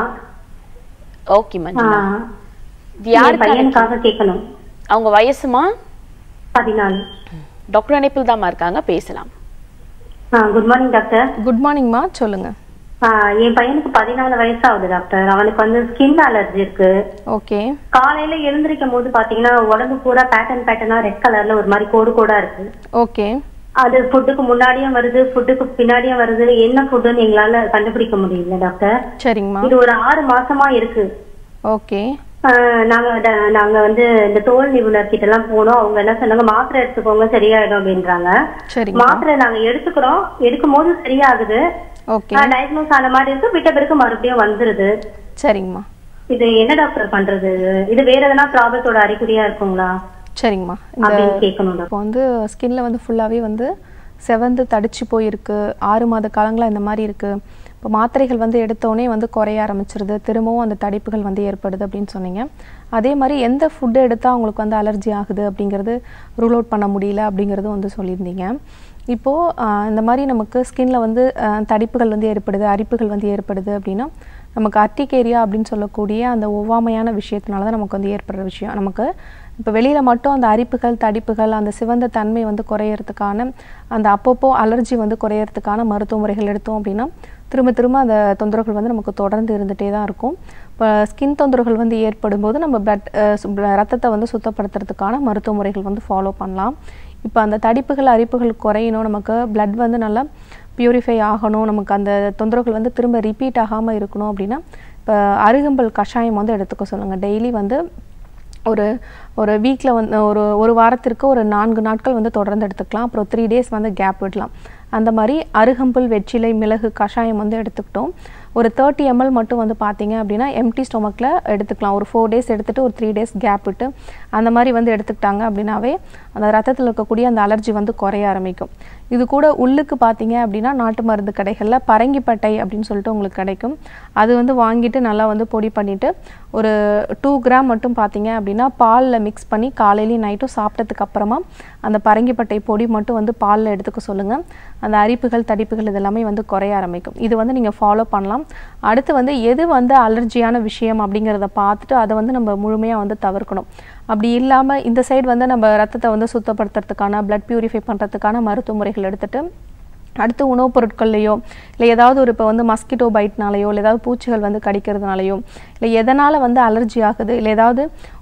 Speaker 1: ஓகே மஞ்சுளா
Speaker 7: ஆ,
Speaker 1: இது
Speaker 7: என்
Speaker 1: யாருக்கான
Speaker 7: பையனுக்காக கேட்கணும்
Speaker 1: அவங்க வயசுமா
Speaker 7: பதினாலு
Speaker 1: டாக்டர் இணைப்பில் தாம்மா இருக்காங்க பேசலாம்
Speaker 7: குட் மார்னிங் டாக்டர்
Speaker 2: குட் மார்னிங்மா சொல்லுங்கள்
Speaker 7: ஆ, என் பையனுக்கு பதினாலு வயசு ஆகுது டாக்டர் அவனுக்கு வந்து ஸ்கின் அலர்ஜி இருக்கு
Speaker 2: ஓகே
Speaker 7: காலையில எழுந்திருக்கும் போது பாத்தீங்கன்னா உடம்பு பூரா பேட்டர்ன் பேட்டர்னா ரெட் கலர்ல ஒரு மாதிரி கோடு கோடா இருக்கு
Speaker 2: ஓகே
Speaker 7: அது ஃபுட்டுக்கு முன்னாடியும் வருது ஃபுட்டுக்கு பின்னாடியும் வருது என்ன ஃபுட்டுன்னு எங்களால கண்டுபிடிக்க முடியல டாக்டர்
Speaker 2: சரிங்கம்மா
Speaker 7: இது ஒரு ஆறு மாசமா இருக்கு
Speaker 2: ஓகே
Speaker 7: ஆஹ் நாங்க ட- நாங்க வந்து இந்த தோல் நிபுணர் கிட்ட எல்லாம் போனோம் அவங்க என்ன சொன்னாங்க மாத்திரை எடுத்துக்கோங்க சரியாயிடும் அப்படின்றாங்க
Speaker 2: சரிங்கம்மா
Speaker 7: மாத்திரை நாங்க எடுத்துக்கிறோம் எடுக்கும் போது சரியாகுது
Speaker 2: ஓகே
Speaker 7: டயக்னோஸ் ஆன மாதிரி இருக்கு விட்ட பிறகு மறுபடியும் வந்துருது
Speaker 2: சரிங்கம்மா
Speaker 7: இது என்ன டாக்டர் பண்றது இது வேற எதனா ப்ராப்ளத்தோட அறிகுறியா இருக்குங்களா
Speaker 2: சரிங்கம்மா இந்த
Speaker 7: அப்படின்னு கேட்கணும் டாக்டர்
Speaker 2: இப்போ வந்து ஸ்கின்ல வந்து ஃபுல்லாகவே வந்து செவந்து தடிச்சு போயிருக்கு ஆறு மாத காலங்களா இந்த மாதிரி இருக்கு இப்போ மாத்திரைகள் வந்து எடுத்தோடனே வந்து குறைய ஆரம்பிச்சிருது திரும்பவும் அந்த தடிப்புகள் வந்து ஏற்படுது அப்படின்னு சொன்னீங்க அதே மாதிரி எந்த ஃபுட்டு எடுத்தால் அவங்களுக்கு வந்து அலர்ஜி ஆகுது அப்படிங்கிறது ரூல் அவுட் பண்ண முடியல அப்படிங்கிறது வந்து சொல்லியிருந்தீங்க இப்போது ஆஹ், இந்த மாதிரி நமக்கு ஸ்கின்ல வந்து ஆஹ், தடிப்புகள் வந்து ஏற்படுது அரிப்புகள் வந்து ஏற்படுது அப்படின்னா நமக்கு அர்டிகேரியா அப்படின்னு சொல்லக்கூடிய அந்த ஒவ்வாமையான விஷயத்தினால தான் நமக்கு வந்து ஏற்படுற விஷயம் நமக்கு இப்போ வெளியில் மட்டும் அந்த அரிப்புகள் தடிப்புகள் அந்த சிவந்த தன்மை வந்து குறையறதுக்கான அந்த அப்பப்போ அலர்ஜி வந்து குறையறதுக்கான மருத்துவ முறைகள் எடுத்தோம் அப்படின்னா திரும்ப திரும்ப அந்த தொந்தரவுகள் வந்து நமக்கு தொடர்ந்து இருந்துகிட்டே தான் இருக்கும் இப்போ ஸ்கின் தொந்தரவுகள் வந்து ஏற்படும் போது நம்ம பிளட் ரத்தத்தை வந்து சுத்தப்படுத்துறதுக்கான மருத்துவ முறைகள் வந்து ஃபாலோ பண்ணலாம் இப்போ அந்த தடிப்புகள் அரிப்புகள் குறையணும் நமக்கு blood வந்து நல்லா பியூரிஃபை ஆகணும் நமக்கு அந்த தொந்தரவுகள் வந்து திரும்ப ரிப்பீட் ஆகாமல் இருக்கணும் அப்படின்னா இப்போ அருகம்புல் கஷாயம் வந்து எடுத்துக்க சொல்லுங்கள் டெய்லி வந்து ஒரு ஒரு வீக்கில் வந்து ஒரு ஒரு வாரத்திற்கு ஒரு நான்கு நாட்கள் வந்து தொடர்ந்து எடுத்துக்கலாம் அப்புறம் த்ரீ டேஸ் வந்து கேப் விடலாம் அந்த மாதிரி அருகம்புல் வெற்றிலை மிளகு கஷாயம் வந்து எடுத்துக்கிட்டோம் ஒரு தேர்ட்டி எம்எல் மட்டும் வந்து பார்த்தீங்க அப்படின்னா எம்டி ஸ்டொமக்கில் எடுத்துக்கலாம் ஒரு ஃபோர் டேஸ் எடுத்துகிட்டு ஒரு த்ரீ டேஸ் கேப் விட்டு அந்த மாதிரி வந்து எடுத்துக்கிட்டாங்க அப்படின்னாவே அந்த ரத்தத்தில் இருக்கக்கூடிய அந்த அலர்ஜி வந்து குறைய ஆரம்பிக்கும் இது கூட உள்ளுக்கு பார்த்தீங்க அப்படின்னா நாட்டு மருந்து கடைகளில் பரங்கிப்பட்டை அப்படின்னு சொல்லிட்டு உங்களுக்கு கிடைக்கும் அது வந்து வாங்கிட்டு நல்லா வந்து பொடி பண்ணிவிட்டு ஒரு டூ கிராம் மட்டும் பார்த்தீங்க அப்படின்னா பாலில் மிக்ஸ் பண்ணி காலையிலையும் நைட்டும் சாப்பிட்டதுக்கு அப்புறமா அந்த பரங்கிப்பட்டை பொடி மட்டும் வந்து பாலில் எடுத்துக்க சொல்லுங்கள் அந்த அரிப்புகள் தடிப்புகள் இதெல்லாமே வந்து குறைய ஆரம்பிக்கும் இது வந்து நீங்கள் ஃபாலோ பண்ணலாம் அடுத்து வந்து எது வந்து அலர்ஜியான விஷயம் அப்படிங்கிறத பார்த்துட்டு அதை வந்து நம்ம முழுமையாக வந்து தவிர்க்கணும் அப்படி இல்லாமல் இந்த சைடு வந்து நம்ம ரத்தத்தை வந்து சுத்தப்படுத்துறதுக்கான blood பியூரிஃபை பண்ணுறதுக்கான மருத்துவ முறைகள் எடுத்துட்டு அடுத்து உணவுப் பொருட்கள்லையோ இல்லை ஏதாவது ஒரு இப்போ வந்து மஸ்கிட்டோ பைட்னாலேயோ இல்லை ஏதாவது பூச்சிகள் வந்து கடிக்கிறதுனாலையோ இல்லை எதனால் வந்து அலர்ஜி ஆகுது இல்லை ஏதாவது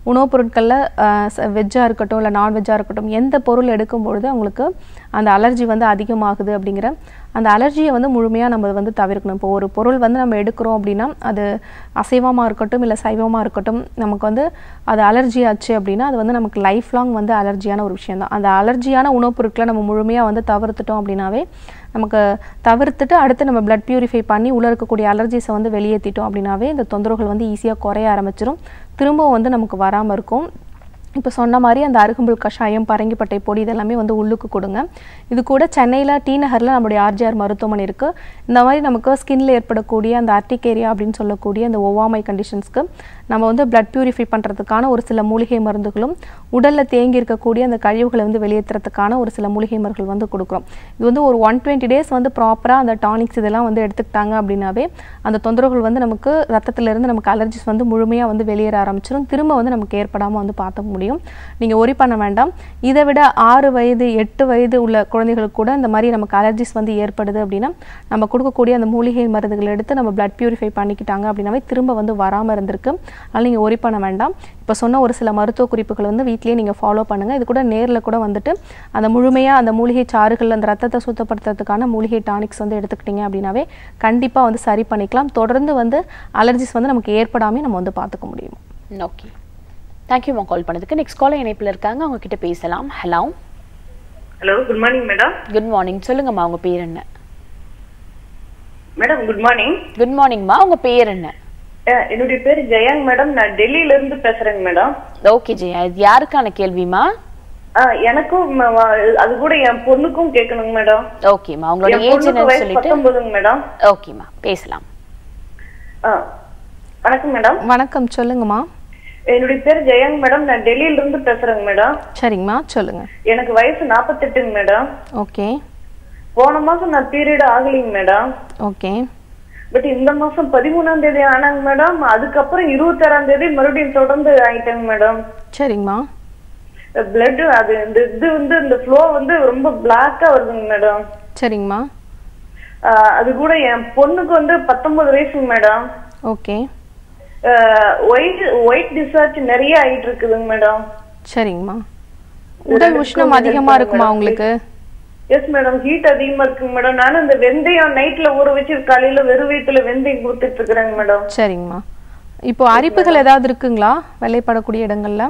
Speaker 2: உணவுப் பொருட்களில் வெஜ்ஜாக இருக்கட்டும் இல்லை நான்வெஜ்ஜாக இருக்கட்டும் எந்த பொருள் எடுக்கும் பொழுது அவங்களுக்கு அந்த அலர்ஜி வந்து அதிகமாகுது அப்படிங்கிற அந்த அலர்ஜியை வந்து முழுமையாக நம்ம வந்து தவிர்க்கணும் இப்போ ஒரு பொருள் வந்து நம்ம எடுக்கிறோம் அப்படின்னா அது அசைவமாக இருக்கட்டும் இல்லை சைவமாக இருக்கட்டும் நமக்கு வந்து அது அலர்ஜி ஆச்சு அப்படின்னா அது வந்து நமக்கு லைஃப் லாங் வந்து அலர்ஜியான ஒரு விஷயம் தான் அந்த அலர்ஜியான உணவுப் பொருட்களை நம்ம முழுமையாக வந்து தவிர்த்துட்டோம் அப்படின்னாவே நமக்கு தவிர்த்துட்டு அடுத்து நம்ம blood பியூரிஃபை பண்ணி உள்ள இருக்கக்கூடிய அலர்ஜிஸை வந்து வெளியேற்றிட்டோம் அப்படின்னாவே இந்த தொந்தரவுகள் வந்து ஈஸியாக குறைய ஆரம்பிச்சிரும் திரும்பவும் வந்து நமக்கு வராமல் இருக்கும் இப்போ சொன்ன மாதிரி அந்த அருகம்புல் கஷாயம் பரங்கிப்பட்டை பொடி இதெல்லாமே வந்து உள்ளுக்கு கொடுங்க இது கூட சென்னையில் டி நகரில் நம்மளுடைய ஆர்ஜிஆர் மருத்துவமனை இருக்குது இந்த மாதிரி நமக்கு ஸ்கின்ல ஏற்படக்கூடிய அந்த அர்டிகேரியா அப்படின்னு சொல்லக்கூடிய அந்த ஒவ்வாமை கண்டிஷன்ஸ்க்கு நம்ம வந்து பிளட் பியூரிஃபை பண்ணுறதுக்கான ஒரு சில மூலிகை மருந்துகளும் உடலில் தேங்கி இருக்கக்கூடிய அந்த கழிவுகளை வந்து வெளியேற்றுறதுக்கான ஒரு சில மூலிகை மருந்துகள் வந்து கொடுக்குறோம் இது வந்து ஒரு ஒன் டுவெண்ட்டி டேஸ் வந்து ப்ராப்பராக அந்த டானிக்ஸ் இதெல்லாம் வந்து எடுத்துக்கிட்டாங்க அப்படின்னாவே அந்த தொந்தரவுகள் வந்து நமக்கு ரத்தத்திலிருந்து நமக்கு அலர்ஜிஸ் வந்து முழுமையாக வந்து வெளியேற ஆரம்பிச்சிடும் திரும்ப வந்து நமக்கு ஏற்படாமல் வந்து பார்த்த முடியும் நீங்கள் ஒரி பண்ண வேண்டாம் இதை விட ஆறு வயது எட்டு வயது உள்ள குழந்தைகளுக்கு கூட இந்த மாதிரி நமக்கு அலர்ஜிஸ் வந்து ஏற்படுது அப்படின்னா நம்ம கொடுக்கக்கூடிய அந்த மூலிகை மருந்துகள் எடுத்து நம்ம பிளட் பியூரிஃபை பண்ணிக்கிட்டாங்க அப்படின்னாவே திரும்ப வந்து வராமல் இருந்திருக்கு அதனால் நீங்கள் ஒரி பண்ண வேண்டாம் இப்போ சொன்ன ஒரு சில மருத்துவ குறிப்புகள் வந்து வீட்டிலேயே நீங்கள் ஃபாலோ பண்ணுங்கள் இது கூட நேரில் கூட வந்துட்டு அந்த முழுமையாக அந்த மூலிகை சாறுகள் அந்த ரத்தத்தை சுத்தப்படுத்துறதுக்கான மூலிகை டானிக்ஸ் வந்து எடுத்துக்கிட்டீங்க அப்படின்னாவே கண்டிப்பாக வந்து சரி பண்ணிக்கலாம் தொடர்ந்து வந்து அலர்ஜிஸ் வந்து நமக்கு ஏற்படாமே நம்ம வந்து பார்த்துக்க முடியும்
Speaker 1: ஓகே தேங்க்யூமா கால் பண்ணதுக்கு நெக்ஸ்ட் காலர் இணைப்பில் இருக்காங்க அவங்க கிட்ட பேசலாம் hello
Speaker 8: hello good morning madam
Speaker 1: good morning சொல்லுங்கம்மா உங்க பேர் என்ன
Speaker 8: மேடம் குட் மார்னிங்
Speaker 1: குட் மார்னிங்மா உங்க பேர் என்ன
Speaker 8: என்னுடைய பேர் ஜெயாங் மேடம் நான் டெல்லியில இருந்து பேசுறேங்க மேடம்
Speaker 1: ஓகே ஜெயா இது யாருக்கான கேள்விமா
Speaker 8: எனக்கும் ம- வ- அது கூட என் பொண்ணுக்கும் கேட்கணுங்க மேடம்
Speaker 1: ஓகேம்மா உங்களோட
Speaker 8: என்
Speaker 1: ஏஜ்
Speaker 8: பொண்ணுக்கு
Speaker 1: என்னன்னு
Speaker 8: வயசு
Speaker 1: சொல்லிட்டு
Speaker 8: பத்தொன்பதுங்க மேடம்
Speaker 1: ஓகேம்மா பேசலாம்
Speaker 8: ஆ. வணக்கம் மேடம்
Speaker 2: வணக்கம் சொல்லுங்கம்மா
Speaker 8: என்னுடைய பேர் ஜெயாங் மேடம் நான் டெல்லியில இருந்து பேசுறேங்க மேடம்
Speaker 2: சரிங்கம்மா சொல்லுங்கள்
Speaker 8: எனக்கு வயசு நாற்பத்தெட்டுங்க மேடம்
Speaker 2: ஓகே
Speaker 8: போன மாசம் நான் பீரியட் ஆகலைங்க மேடம்
Speaker 2: ஓகே
Speaker 8: பட் இந்த மாசம் பதிமூணாம் தேதி ஆனாங்க மேடம் அதுக்கப்புறம் இருபத்தாறாம் தேதி மறுபடியும் தொடர்ந்து ஆயிட்டாங்க மேடம்
Speaker 2: சரிங்கம்மா
Speaker 8: பிளட் அது இந்த இது வந்து இந்த ஃப்ளோ வந்து ரொம்ப பிளாக்கா வருதுங்க மேடம்
Speaker 2: சரிங்கம்மா
Speaker 8: அது கூட என் பொண்ணுக்கு வந்து பத்தொன்பது வயசுங்க madam
Speaker 2: okay
Speaker 8: white white discharge நிறைய ஆயிட்டு இருக்குதுங்க மேடம்
Speaker 2: சரிங்கம்மா உடல் உஷ்ணம் அதிகமாக இருக்குமா உங்களுக்கு
Speaker 8: எஸ் மேடம் ஹீட் அதிகமா இருக்குங்க மேடம் நானும் இந்த வெந்தயம் நைட்ல ஊற வச்சு காலையில வெறும் வயிற்றுல வெந்தயம் கொடுத்துட்டு இருக்கிறேங்க மேடம்
Speaker 2: சரிங்கம்மா இப்போ அரிப்புகள் ஏதாவது இருக்குங்களா வெள்ளைப்படக்கூடிய இடங்கள்ல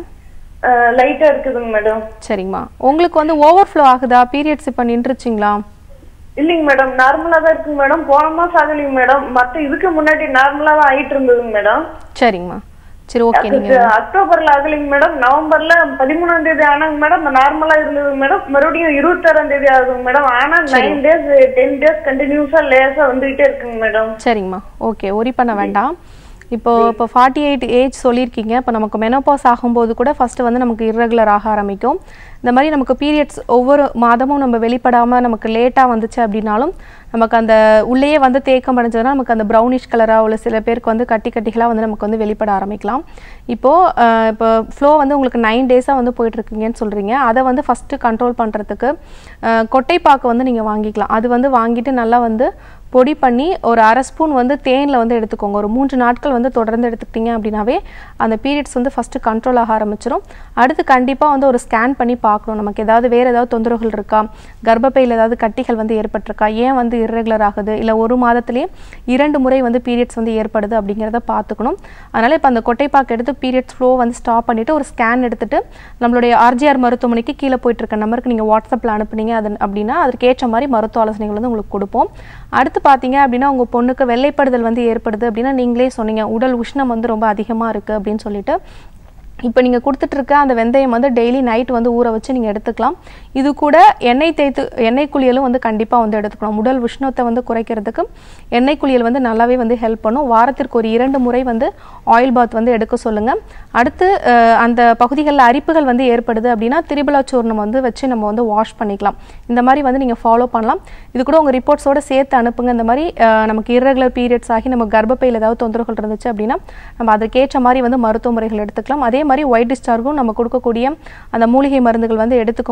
Speaker 8: லைட்டா இருக்குதுங்க மேடம்
Speaker 2: சரிங்கம்மா உங்களுக்கு வந்து ஓவர்ஃப்ளோ ஆகுதா பீரியட்ஸ் இப்போ நின்றுச்சுங்களா
Speaker 8: இல்லைங்க மேடம் நார்மலா தான் இருக்குங்க மேடம் போன மாசம் ஆகலைங்க மேடம் மத்த இதுக்கு முன்னாடி நார்மலா தான் ஆயிட்டு இருந்ததுங்க மேடம்
Speaker 2: சரிங்கம்மா சரி ஓகே
Speaker 8: அதுக்கு
Speaker 2: நீங்கள்
Speaker 8: அக்டோபர்ல ஆகலைங்க மேடம் நவம்பர்ல பதிமூணாம் தேதி ஆனாங்க மேடம் நார்மலா இருந்தது மேடம் மறுபடியும் இருபத்தாறாம் தேதி ஆகுதுங்க மேடம் ஆனா நைன் டேஸ் டென் டேஸ் கண்டினியூஸா லேசா வந்துகிட்டே இருக்குங்க மேடம்
Speaker 2: சரிங்கம்மா ஓகே ஒரி பண்ண வேண்டாம் இப்போ இப்போ ஃபார்ட்டி எயிட் ஏஜ் சொல்லியிருக்கீங்க இப்போ நமக்கு மெனோபாஸ் ஆகும்போது கூட ஃபஸ்ட்டு வந்து நமக்கு irregular ஆக ஆரம்பிக்கும் இந்த மாதிரி நமக்கு பீரியட்ஸ் ஒவ்வொரு மாதமும் நம்ம வெளிப்படாமல் நமக்கு லேட்டாக வந்துச்சு அப்படின்னாலும் நமக்கு அந்த உள்ளேயே வந்து தேக்கம் அடைஞ்சதுன்னா நமக்கு அந்த ப்ரௌனிஷ் கலராக உள்ள சில பேருக்கு வந்து கட்டி கட்டிகளாக வந்து நமக்கு வந்து வெளிப்பட ஆரம்பிக்கலாம் இப்போது இப்போ ஃப்ளோ வந்து உங்களுக்கு நைன் டேஸாக வந்து போயிட்டுருக்கீங்கன்னு சொல்கிறீங்க அதை வந்து ஃபஸ்ட்டு கண்ட்ரோல் பண்ணுறதுக்கு கொட்டைப்பாக்கு வந்து நீங்கள் வாங்கிக்கலாம் அது வந்து வாங்கிட்டு நல்லா வந்து பொடி பண்ணி ஒரு அரை ஸ்பூன் வந்து தேனில் வந்து எடுத்துக்கோங்க ஒரு மூன்று நாட்கள் வந்து தொடர்ந்து எடுத்துக்கிட்டீங்க அப்படின்னாவே அந்த பீரியட்ஸ் வந்து ஃபஸ்ட்டு கண்ட்ரோல் ஆக ஆரம்பிச்சிடும் அடுத்து கண்டிப்பாக வந்து ஒரு ஸ்கேன் பண்ணி பார்க்கணும் நமக்கு ஏதாவது வேறு ஏதாவது தொந்தரவுகள் இருக்கா கர்ப்பப்பையில் ஏதாவது கட்டிகள் வந்து ஏற்பட்டிருக்கா ஏன் வந்து irregular ஆகுது இல்லை ஒரு மாதத்திலேயே இரண்டு முறை வந்து பீரியட்ஸ் வந்து ஏற்படுது அப்படிங்கிறத பார்த்துக்கணும் அதனால் இப்போ அந்த கொட்டைப்பாக்கு எடுத்து பீரியட்ஸ் ஃப்ளோ வந்து ஸ்டாப் பண்ணிவிட்டு ஒரு ஸ்கேன் எடுத்துட்டு நம்மளுடைய ஆர்ஜிஆர் மருத்துவமனைக்கு கீழே போயிட்டு இருக்க நம்பருக்கு நீங்கள் வாட்ஸ்அப்பில் அனுப்புனீங்க அது அப்படின்னா அதற்கு ஏற்ற மாதிரி மருத்துவ ஆலோசனைகள் வந்து உங்களுக்கு கொடுப்போம் அடுத்து பார்த்தீங்க அப்படின்னா உங்கள் பொண்ணுக்கு வெள்ளைப்படுதல் வந்து ஏற்படுது அப்படின்னா நீங்களே சொன்னீங்க உடல் உஷ்ணம் வந்து ரொம்ப அதிகமாக இருக்குது அப்படின்னு சொல்லிட்டு இப்போ நீங்கள் கொடுத்துட்ருக்க அந்த வெந்தயம் வந்து டெய்லி நைட் வந்து ஊற வச்சு நீங்கள் எடுத்துக்கலாம் இது கூட எண்ணெய் தேய்த்து எண்ணெய் குளியலும் வந்து கண்டிப்பாக வந்து எடுத்துக்கணும் உடல் உஷ்ணத்தை வந்து குறைக்கிறதுக்கு எண்ணெய் குளியல் வந்து நல்லாவே வந்து ஹெல்ப் பண்ணும் வாரத்திற்கு ஒரு இரண்டு முறை வந்து ஆயில் பாத் வந்து எடுக்க சொல்லுங்கள் அடுத்து அஹ், அந்த பகுதிகளில் அரிப்புகள் வந்து ஏற்படுது அப்படின்னா திரிபலா சூர்ணம் வந்து வச்சு நம்ம வந்து வாஷ் பண்ணிக்கலாம் இந்த மாதிரி வந்து நீங்கள் ஃபாலோ பண்ணலாம் இது கூட உங்கள் ரிப்போர்ட்ஸோட சேர்த்து அனுப்புங்க இந்த மாதிரி அஹ், நமக்கு irregular பீரியட்ஸ் ஆகி நம்ம கர்ப்பப்பையில் ஏதாவது தொந்தரவுகள் இருந்துச்சு அப்படின்னா நம்ம அதுக்கேற்ற மாதிரி வந்து மருத்துவ முறைகள் எடுத்துக்கலாம் அதே மாதிரி ஒயிட் டிஸ்சார்ஜும் நம்ம கொடுக்கக்கூடிய அந்த மூலிகை மருந்துகள் வந்து எடுத்துக்கும் போது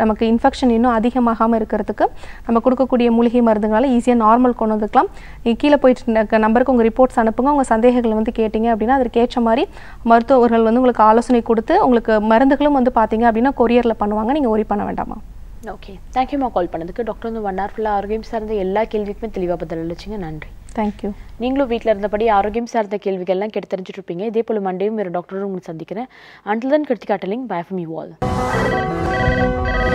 Speaker 2: நமக்கு இன்ஃபெக்ஷன் இன்னும் அதிகமாகாமல் இருக்கிறதுக்கு நம்ம கொடுக்கக்கூடிய மூலிகை மருந்துகளால் ஈஸியாக நார்மல் கொண்டு வந்துக்கலாம் நீங்கள் கீழே போயிட்டு இருக்க நம்பருக்கு உங்கள் ரிப்போர்ட்ஸ் அனுப்புங்க உங்கள் சந்தேகங்களை வந்து கேட்டிங்க அப்படின்னா அதற்கு ஏற்ற மாதிரி மருத்துவர்கள் வந்து உங்களுக்கு ஆலோசனை கொடுத்து உங்களுக்கு மருந்துகளும் வந்து பார்த்தீங்க அப்படின்னா கொரியரில் பண்ணுவாங்க நீங்கள் ஒரி பண்ண வேண்டாமா
Speaker 1: ஓகே தேங்க்யூமா கால் பண்ணதுக்கு டாக்டர் வந்து ஒன் ஹவர் ஃபுல்லாக ஆரோக்கியம் சார்ந்த எல்லா கேள்விக்குமே தெளிவாக பதில் அளிச்சிங்க நன்றி
Speaker 2: தேங்க்யூ
Speaker 1: நீங்களும் வீட்டில் இருந்தபடி ஆரோக்கியம் சார்ந்த கேள்விகள்லாம் கேட்டு தெரிஞ்சுட்டு இருப்பீங்க இதே போல் மண்டேயும் வேறு டாக்டரும் உங்களுக்கு சந்திக்கிறேன் அண்டில் தன் கிருத்திகாட்டலிங் பை ஃப்ரம் யூ ஆல்